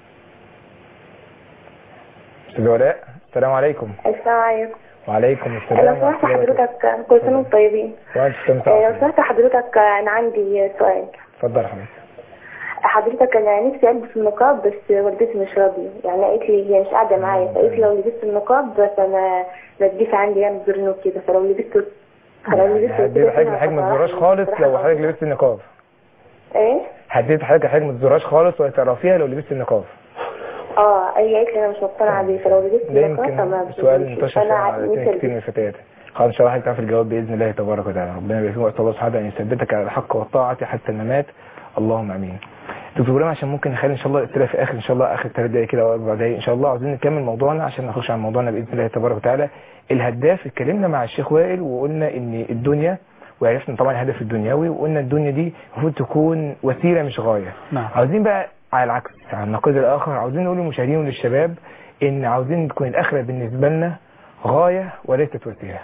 أستاذ ولاء السلام عليكم السلام عليكم وعليكم لو السلام سمحت ورحمة الله وبركاته حضرتك كل سنة وانتم طيبين وأنت تنسى آه، لو عافية. سمحت حضرتك أنا عندي سؤال اتفضل يا حبيبي حضرتك أنا نفسي ألبس النقاب بس والدتي مش راضية يعني قالت لي هي مش قاعدة معايا فقالت لي لو لبست النقاب بس أنا نضيف عندي يعني زرنوب كده فلو لبسته فلو لبسته هديت حضرتك حاجة ما تزوراش خالص لو حضرتك لبست النقاب ايه هديت حضرتك حاجة ما تزوراش خالص وهتعرفيها لو لبست النقاب اه هي قالت لي انا مش مقتنعة بيه فلو لبست ده النقاب فما يمكن سؤال بتزوجش. منتشر فأنا على نفسي لسان كتير ألبس. من الفتيات خلاص ان شاء الله هتعرف الجواب باذن الله تبارك وتعالى ربنا يبارك فيك واسال الله سبحانه ان يثبتك على الحق والطاعه حتى الممات اللهم امين دكتور ابراهيم عشان ممكن نخلي ان شاء الله الاسئله في اخر ان شاء الله اخر ثلاث دقائق كده او اربع دقائق ان شاء الله عاوزين نكمل موضوعنا عشان نخش على موضوعنا باذن الله تبارك وتعالى الهداف اتكلمنا مع الشيخ وائل وقلنا ان الدنيا وعرفنا طبعا الهدف الدنيوي وقلنا الدنيا دي المفروض تكون وسيله مش غايه نعم عاوزين بقى على العكس على النقيض الاخر عاوزين نقول للمشاهدين وللشباب ان عاوزين تكون الاخره بالنسبه لنا غاية وليست وسيلة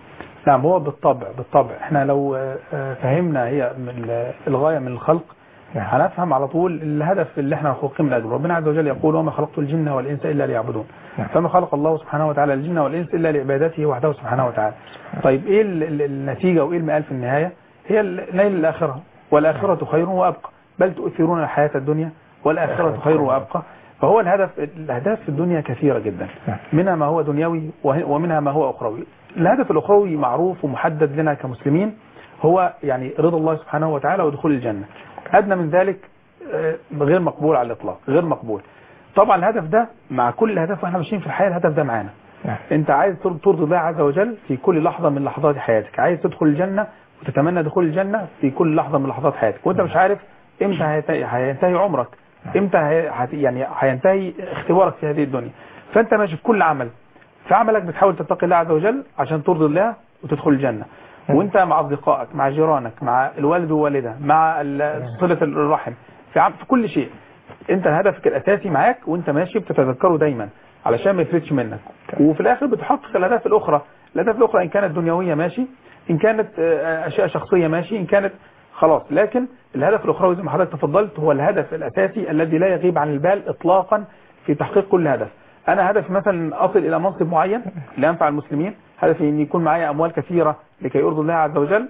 نعم هو بالطبع بالطبع احنا لو آه، آه، فهمنا هي من ال- الغاية من الخلق نعم. هنفهم على طول الهدف اللي احنا خلقين من اجله ربنا عز وجل يقول وما خلقت الجن والانس الا ليعبدون نعم. فما خلق الله سبحانه وتعالى الجن والانس الا لعبادته وحده سبحانه وتعالى طيب ايه ال- ال- النتيجة وايه المآل في النهاية هي ال- نيل الاخرة والاخرة خير وابقى بل تؤثرون الحياة الدنيا والاخرة خير وابقى فهو الهدف الاهداف في الدنيا كثيرة جدا نعم. منها ما هو دنيوي وه- ومنها ما هو اخروي الهدف الاخروي معروف ومحدد لنا كمسلمين هو يعني رضا الله سبحانه وتعالى ودخول الجنة أدنى من ذلك آه، غير مقبول على الإطلاق غير مقبول طبعا الهدف ده مع كل هدف واحنا ماشيين في الحياة الهدف ده معانا نعم. انت عايز تر- ترضي الله عز وجل في كل لحظة من لحظات حياتك عايز تدخل الجنة وتتمنى دخول الجنة في كل لحظة من لحظات حياتك وانت مش عارف امتى هيت- هينتهي عمرك امتى هي- هت- يعني هينتهي اختبارك في هذه الدنيا فانت ماشي في كل عمل في عملك بتحاول تتقي الله عز وجل عشان ترضي الله وتدخل الجنة وانت مع اصدقائك مع جيرانك مع الوالد والوالده مع ال- صله الرحم في, عم في كل شيء انت هدفك الاساسي معاك وانت ماشي بتتذكره دايما علشان ما يفلتش منك وفي الاخر بتحقق الاهداف الاخرى الاهداف الاخرى ان كانت دنيويه ماشي ان كانت آه، اشياء شخصيه ماشي ان كانت خلاص لكن الهدف الاخروي زي ما حضرتك تفضلت هو الهدف الاساسي الذي لا يغيب عن البال اطلاقا في تحقيق كل هدف انا هدفي مثلا اصل الى منصب معين لانفع المسلمين هدفي ان يكون معي اموال كثيره لكي ارضي الله عز وجل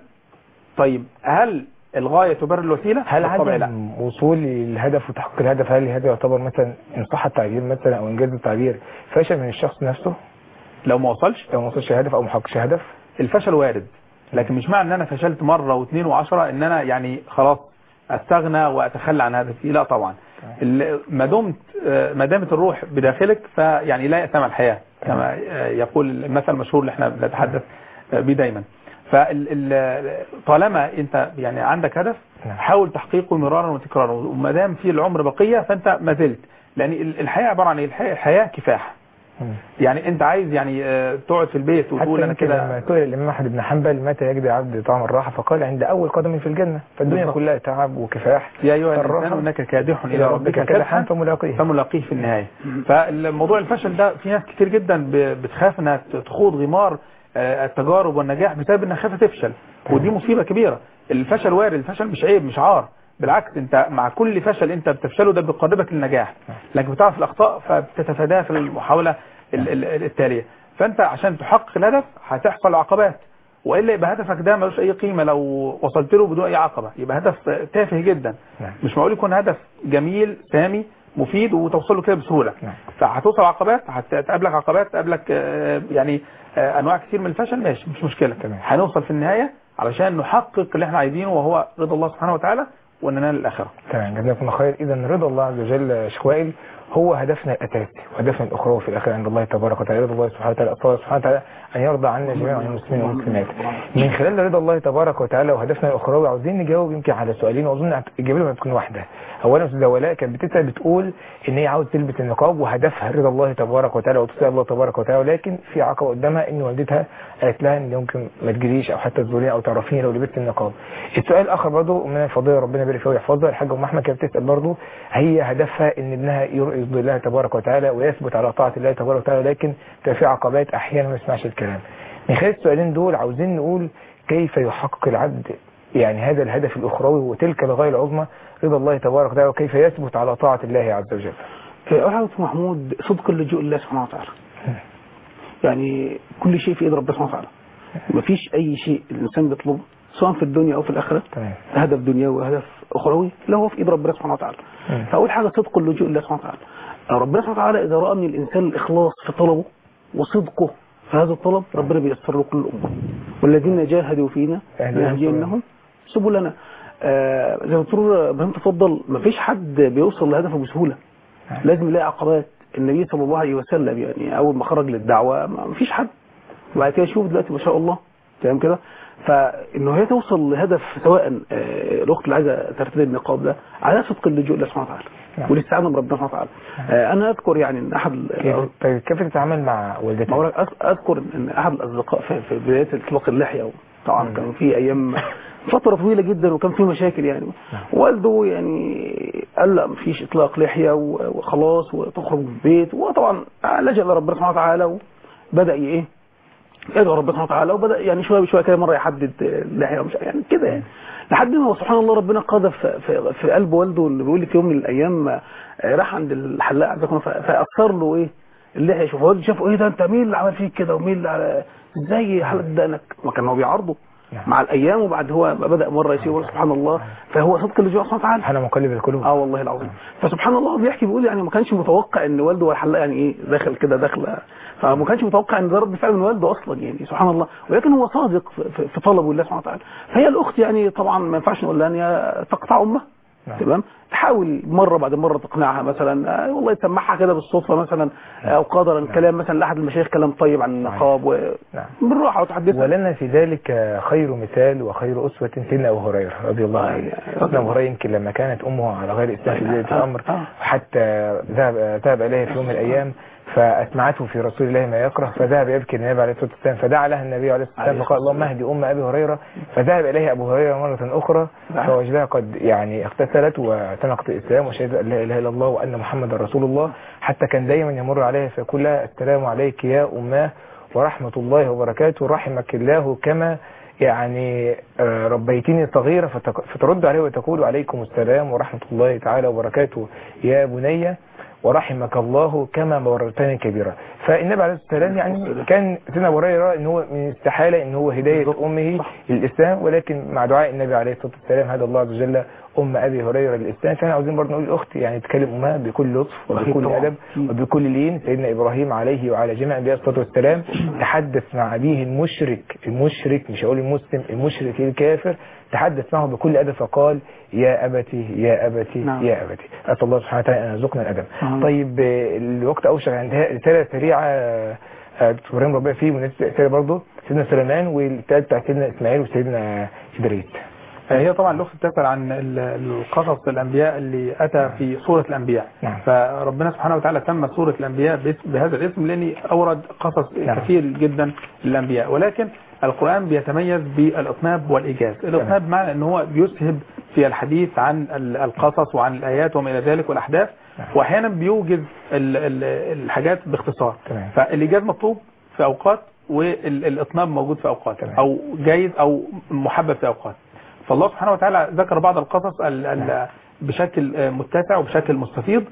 طيب هل الغايه تبرر الوسيله هل بالطبع عدم وصول للهدف وتحقيق الهدف هل هذا يعتبر مثلا ان صح التعبير مثلا او انجاز التعبير فشل من الشخص نفسه لو ما وصلش لو ما وصلش هدف او ما حققش هدف الفشل وارد لكن مش معنى ان انا فشلت مره واثنين وعشرة ان انا يعني خلاص استغنى واتخلى عن هدفي لا طبعا ال- ما دمت آه، ما دامت الروح بداخلك فيعني لا يأتم الحياه كما آه، يقول المثل المشهور اللي احنا بنتحدث آه، بيه دايما فطالما انت يعني عندك هدف نعم. حاول تحقيقه مرارا وتكرارا وما دام في العمر بقيه فانت ما زلت لان ال- الحياه عباره عن ايه الحياه الحياة كفاح مم. يعني انت عايز يعني آه، تقعد في البيت حتى وتقول انا يمكن كده لما سئل الامام احمد بن حنبل متى يجد عبد طعم الراحه فقال عند اول قدم في الجنه فالدنيا بالضبط. كلها تعب وكفاح يا ايها الانسان الراحة انك كادح الى الى ربك ربك كدحا كدحا فملاقيه فملاقيه في النهايه فالموضوع الفشل ده في ناس كتير جدا ب- بتخاف انها تخوض غمار آه، التجارب والنجاح بسبب انها خايفه تفشل ودي مصيبه كبيره الفشل وارد الفشل مش عيب مش عار بالعكس انت مع كل فشل انت بتفشله ده بيقربك للنجاح لكن بتعرف الاخطاء فبتتفاداها في المحاوله ال- ال- التاليه فانت عشان تحقق الهدف هتحصل عقبات والا يبقى هدفك ده ملوش اي قيمه لو وصلت له بدون اي عقبه يبقى هدف تافه جدا نعم. مش معقول يكون هدف جميل سامي مفيد وتوصل له كده بسهوله نعم. فهتوصل عقبات هتقابلك عقبات تقابلك آه، يعني آه، انواع كتير من الفشل ماشي مش مشكله تمام. هنوصل في النهايه علشان نحقق اللي احنا عايزينه وهو رضا الله سبحانه وتعالى وننال الاخره تمام جزاكم الله خير اذا رضا الله عز وجل يا شيخ وائل هو هدفنا الاساسي وهدفنا الاخروي في الاخر عند الله تبارك وتعالى رضا الله سبحانه وتعالى الله سبحانه وتعالى ان يرضى عنا جميعا عن المسلمين والمسلمات من خلال رضا الله تبارك وتعالى وهدفنا الاخروي عاوزين نجاوب يمكن على سؤالين واظن اجابتهم هتكون واحده اولا استاذه ولاء كانت بتسال بتقول ان هي عاوز تلبس النقاب وهدفها رضا الله تبارك وتعالى وتطيع الله تبارك وتعالى ولكن في عقبه قدامها ان والدتها قالت لها ان يمكن ما تجريش او حتى تزوريها او تعرفيني لو لبست النقاب السؤال الاخر برضه من الفضيله ربنا يبارك فيها ويحفظها الحاجه ام احمد كانت بتسال برضه هي هدفها ان ابنها يرضي الله تبارك وتعالى ويثبت على طاعه الله تبارك وتعالى لكن بتبقى في عقبات احيانا ما يسمعش الكلام من خلال السؤالين دول عاوزين نقول كيف يحقق العبد يعني هذا الهدف الاخروي وتلك الغايه العظمى رضا الله تبارك وتعالى وكيف يثبت على طاعه الله عز وجل أول حاجة يا محمود صدق اللجوء لله سبحانه وتعالى يعني كل شيء في ايد ربنا سبحانه وتعالى مفيش اي شيء الانسان بيطلبه سواء في الدنيا او في الاخره تمام هدف دنيوي وهدف اخروي لا هو في ايد ربنا سبحانه وتعالى مم. فاول حاجه صدق اللجوء لله سبحانه وتعالى ربنا سبحانه وتعالى اذا راى من الانسان الاخلاص في طلبه وصدقه في هذا الطلب ربنا بيسر له كل الامور والذين جاهدوا فينا يهديهم لنهدينهم سبلنا آه زي ما بتقول ابراهيم تفضل مفيش حد بيوصل لهدفه بسهوله لازم يلاقي عقبات النبي صلى الله عليه وسلم يعني اول ما خرج للدعوه ما مفيش حد وبعد كده شوف دلوقتي ما شاء الله تمام كده فانه هي توصل لهدف سواء آه، الاخت اللي عايزه ترتدي النقاب ده على صدق اللجوء لله سبحانه وتعالى نعم. والاستعانه بربنا سبحانه وتعالى آه، انا اذكر يعني ان احد كيف ال- طيب كيف تتعامل مع ما والدتك هو أذ- اذكر ان احد الاصدقاء في, في بدايه اطلاق اللحيه طبعا كان في ايام فتره طويله جدا وكان في مشاكل يعني والده يعني قال لا مفيش اطلاق لحيه و- وخلاص وتخرج من البيت وطبعا لجأ لربنا سبحانه وتعالى وبدا ي- ايه يدعو ربنا سبحانه وتعالى وبدا يعني شويه بشويه كده مره يحدد اللحيه ومش يعني كده يعني لحد ما هو سبحان الله ربنا قذف في, في, في قلب والده اللي بيقول لي في يوم من الايام آه، راح عند الحلاق عزكم الله ف- فاثر له ايه اللحيه شوف والده شافه ايه ده انت مين اللي عمل فيك كده ومين اللي على ازاي حلق دقنك ما كان هو بيعارضه مع الايام وبعد هو بدا مره يسير سبحان الله فهو صدق اللي جوه سبحانه وتعالى سبحان مقلب القلوب اه والله العظيم فسبحان الله هو بيحكي بيقول يعني ما كانش متوقع ان والده هو الحلاق يعني ايه داخل كده داخله فما كانش متوقع ان ده رد فعل من والده اصلا يعني سبحان الله ولكن هو صادق في- في في طلبه لله سبحانه وتعالى فهي الاخت يعني طبعا ما ينفعش نقول لها ان هي تقطع امها تمام تحاول مره بعد مره تقنعها مثلا آه والله تسمعها كده بالصدفه مثلا آه، او قدرا كلام مثلا لاحد المشايخ كلام طيب عن النقاب وبالراحه وتحدثها ولنا في ذلك خير مثال وخير أسوة سيدنا أبو هريرة رضي الله عنه سيدنا أبو هريرة يمكن لما كانت أمه على غير إسلام في بداية الأمر وحتى ذهب ذهب إليه في يوم من الأيام فأسمعته في رسول الله ما يكره فذهب يبكي النبي عليه الصلاة والسلام فدعا لها النبي عليه الصلاة والسلام فقال اللهم اهدي أم أبي هريرة فذهب إليه أبو هريرة مرة أخرى فوجدها قد يعني اغتسلت واعتنقت الإسلام وشهدت أن لا إله إلا الله وأن محمد رسول الله حتى كان دايما يمر عليها فيقول لها السلام عليك يا أماه ورحمة الله وبركاته رحمك الله كما يعني آه، ربيتني صغيرة فتق- فترد عليه وتقول عليكم السلام ورحمة الله تعالى وبركاته يا بني ورحمك الله كما بررتني كبيرا فالنبي عليه الصلاة والسلام يعني كان سيدنا ابو هريره يرى ان هو من استحالة ان هو هداية امه للاسلام ولكن مع دعاء النبي عليه الصلاة والسلام هدى الله عز وجل ام ابي هريره للاسلام فاحنا عاوزين برضه نقول الاخت يعني تكلم امها بكل لطف وبكل طبعا. ادب وبكل لين سيدنا ابراهيم عليه وعلى جميع انبياء الصلاه والسلام تحدث مع ابيه المشرك المشرك مش هقول المسلم المشرك الكافر تحدث معه بكل ادب فقال يا ابتي يا ابتي نعم. يا ابتي اسال الله سبحانه وتعالى ان يرزقنا الادب آمين. طيب آه، الوقت اوشك على انتهاء رساله سريعه آه، آه، دكتور ابراهيم ربنا فيه ونفس رساله برضه سيدنا سليمان والثالث بتاع سيدنا اسماعيل وسيدنا ادريس هي طبعا الاخت بتسال عن ال- القصص الانبياء اللي اتى في سوره الانبياء نعم. فربنا سبحانه وتعالى سمى سوره الانبياء باسم- بهذا الاسم لان اورد قصص نعم. كثير جدا للانبياء ولكن القران بيتميز بالاطناب والايجاز الاطناب معنى ان هو بيسهب في الحديث عن ال- القصص وعن الايات وما الى ذلك والاحداث واحيانا بيوجز ال- ال- الحاجات باختصار تمام. فالايجاز مطلوب في اوقات والاطناب موجود في اوقات او جايز او محبب في اوقات فالله سبحانه وتعالى ذكر بعض القصص ال ال بشكل آه، متسع وبشكل مستفيض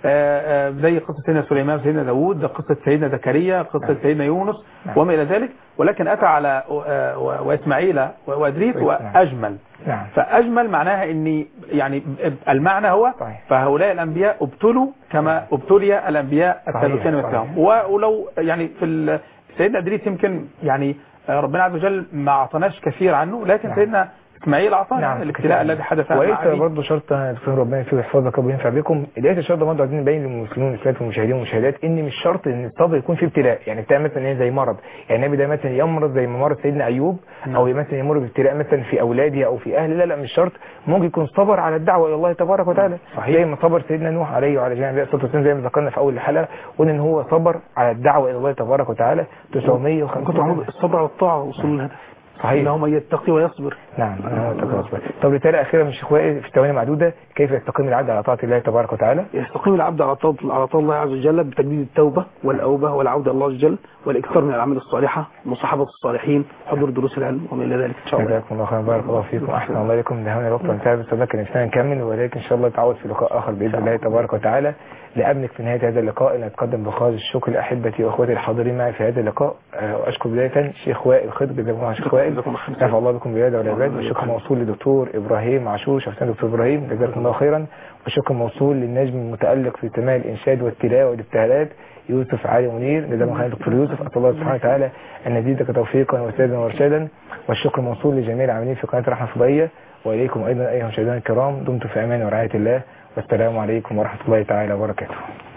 آه، آه، زي قصة سيدنا سليمان وسيدنا داوود قصة سيدنا زكريا قصة سيدنا يونس وما إلى ذلك ولكن أتى على آه، و- وإسماعيل و- وإدريس وأجمل نعم فأجمل معناها أن يعني المعنى هو صحيح. فهؤلاء الأنبياء ابتلوا كما ابتلي الأنبياء صحيح، السابقين صحيح. مثلهم و- ولو يعني في ال- سيدنا إدريس يمكن يعني آه، ربنا عز وجل ما أعطناش كثير عنه لكن نعم. سيدنا إسماعيل أعطانا نعم، الابتلاء كتير. الذي حدث وليس مع أبيه. برضه شرط دكتور ربنا فيه ويحفظك وينفع بكم لقيت الشرط ده برضه عايزين نبين للمسلمين والمسلمات والمشاهدين والمشاهدات ان مش شرط ان الصبر يكون فيه ابتلاء يعني ابتلاء مثلا ايه زي مرض يعني النبي ده مثلا يمرض زي ما مرض سيدنا ايوب او مثلا يمر بابتلاء مثلا في اولاده او في اهله لا لا مش شرط ممكن يكون صبر على الدعوه الى الله تبارك وتعالى صحيح. زي ما صبر سيدنا نوح عليه وعلى جميع انبياء الصلاه والسلام زي ما ذكرنا في اول الحلقه قلنا ان هو صبر على الدعوه الى الله تبارك وتعالى 950 كنت محمود الصبر على الطاعه وصول الهدف صحيح انه من يتقي ويصبر نعم أنا أتقبل أصبر. طب رسالة أخيرة من شيخ وائل في ثواني معدودة كيف يستقيم العبد على طاعة الله تبارك وتعالى يستقيم العبد على طاعة على طاعة الله عز وجل بتجديد التوبة والأوبة والعودة إلى الله عز وجل والإكثار من الأعمال الصالحة مصاحبة الصالحين حضور دروس العلم وما إلى ذلك إن شاء الله جزاكم الله خيرا بارك الله فيكم أحسن الله إليكم نهانا الوقت وانتهى بالصدق نفسنا نكمل ولكن إن شاء الله تعود في لقاء آخر بإذن الله تبارك وتعالى لأبنك في نهاية هذا اللقاء أن أتقدم بخالص الشكر لأحبتي وأخواتي الحاضرين معي في هذا اللقاء آه، وأشكر بداية شيخ وائل خضر جزاكم الله شيخ وائل نفع الله بكم بالعباد والعباد والشكر موصول لدكتور إبراهيم عاشور شخصيا دكتور إبراهيم جزاكم الله خيرا والشكر موصول للنجم المتألق في سماع الإنشاد والتلاوة والابتهالات يوسف علي منير جزاكم الله خيرا دكتور يوسف أسأل الله سبحانه وتعالى أن يزيدك توفيقا وسدادا وارشادا والشكر موصول لجميع العاملين في قناة رحمة فضائية وإليكم أيضا أيها المشاهدين الكرام دمتم في أمان ورعاية الله والسلام عليكم ورحمة الله تعالى وبركاته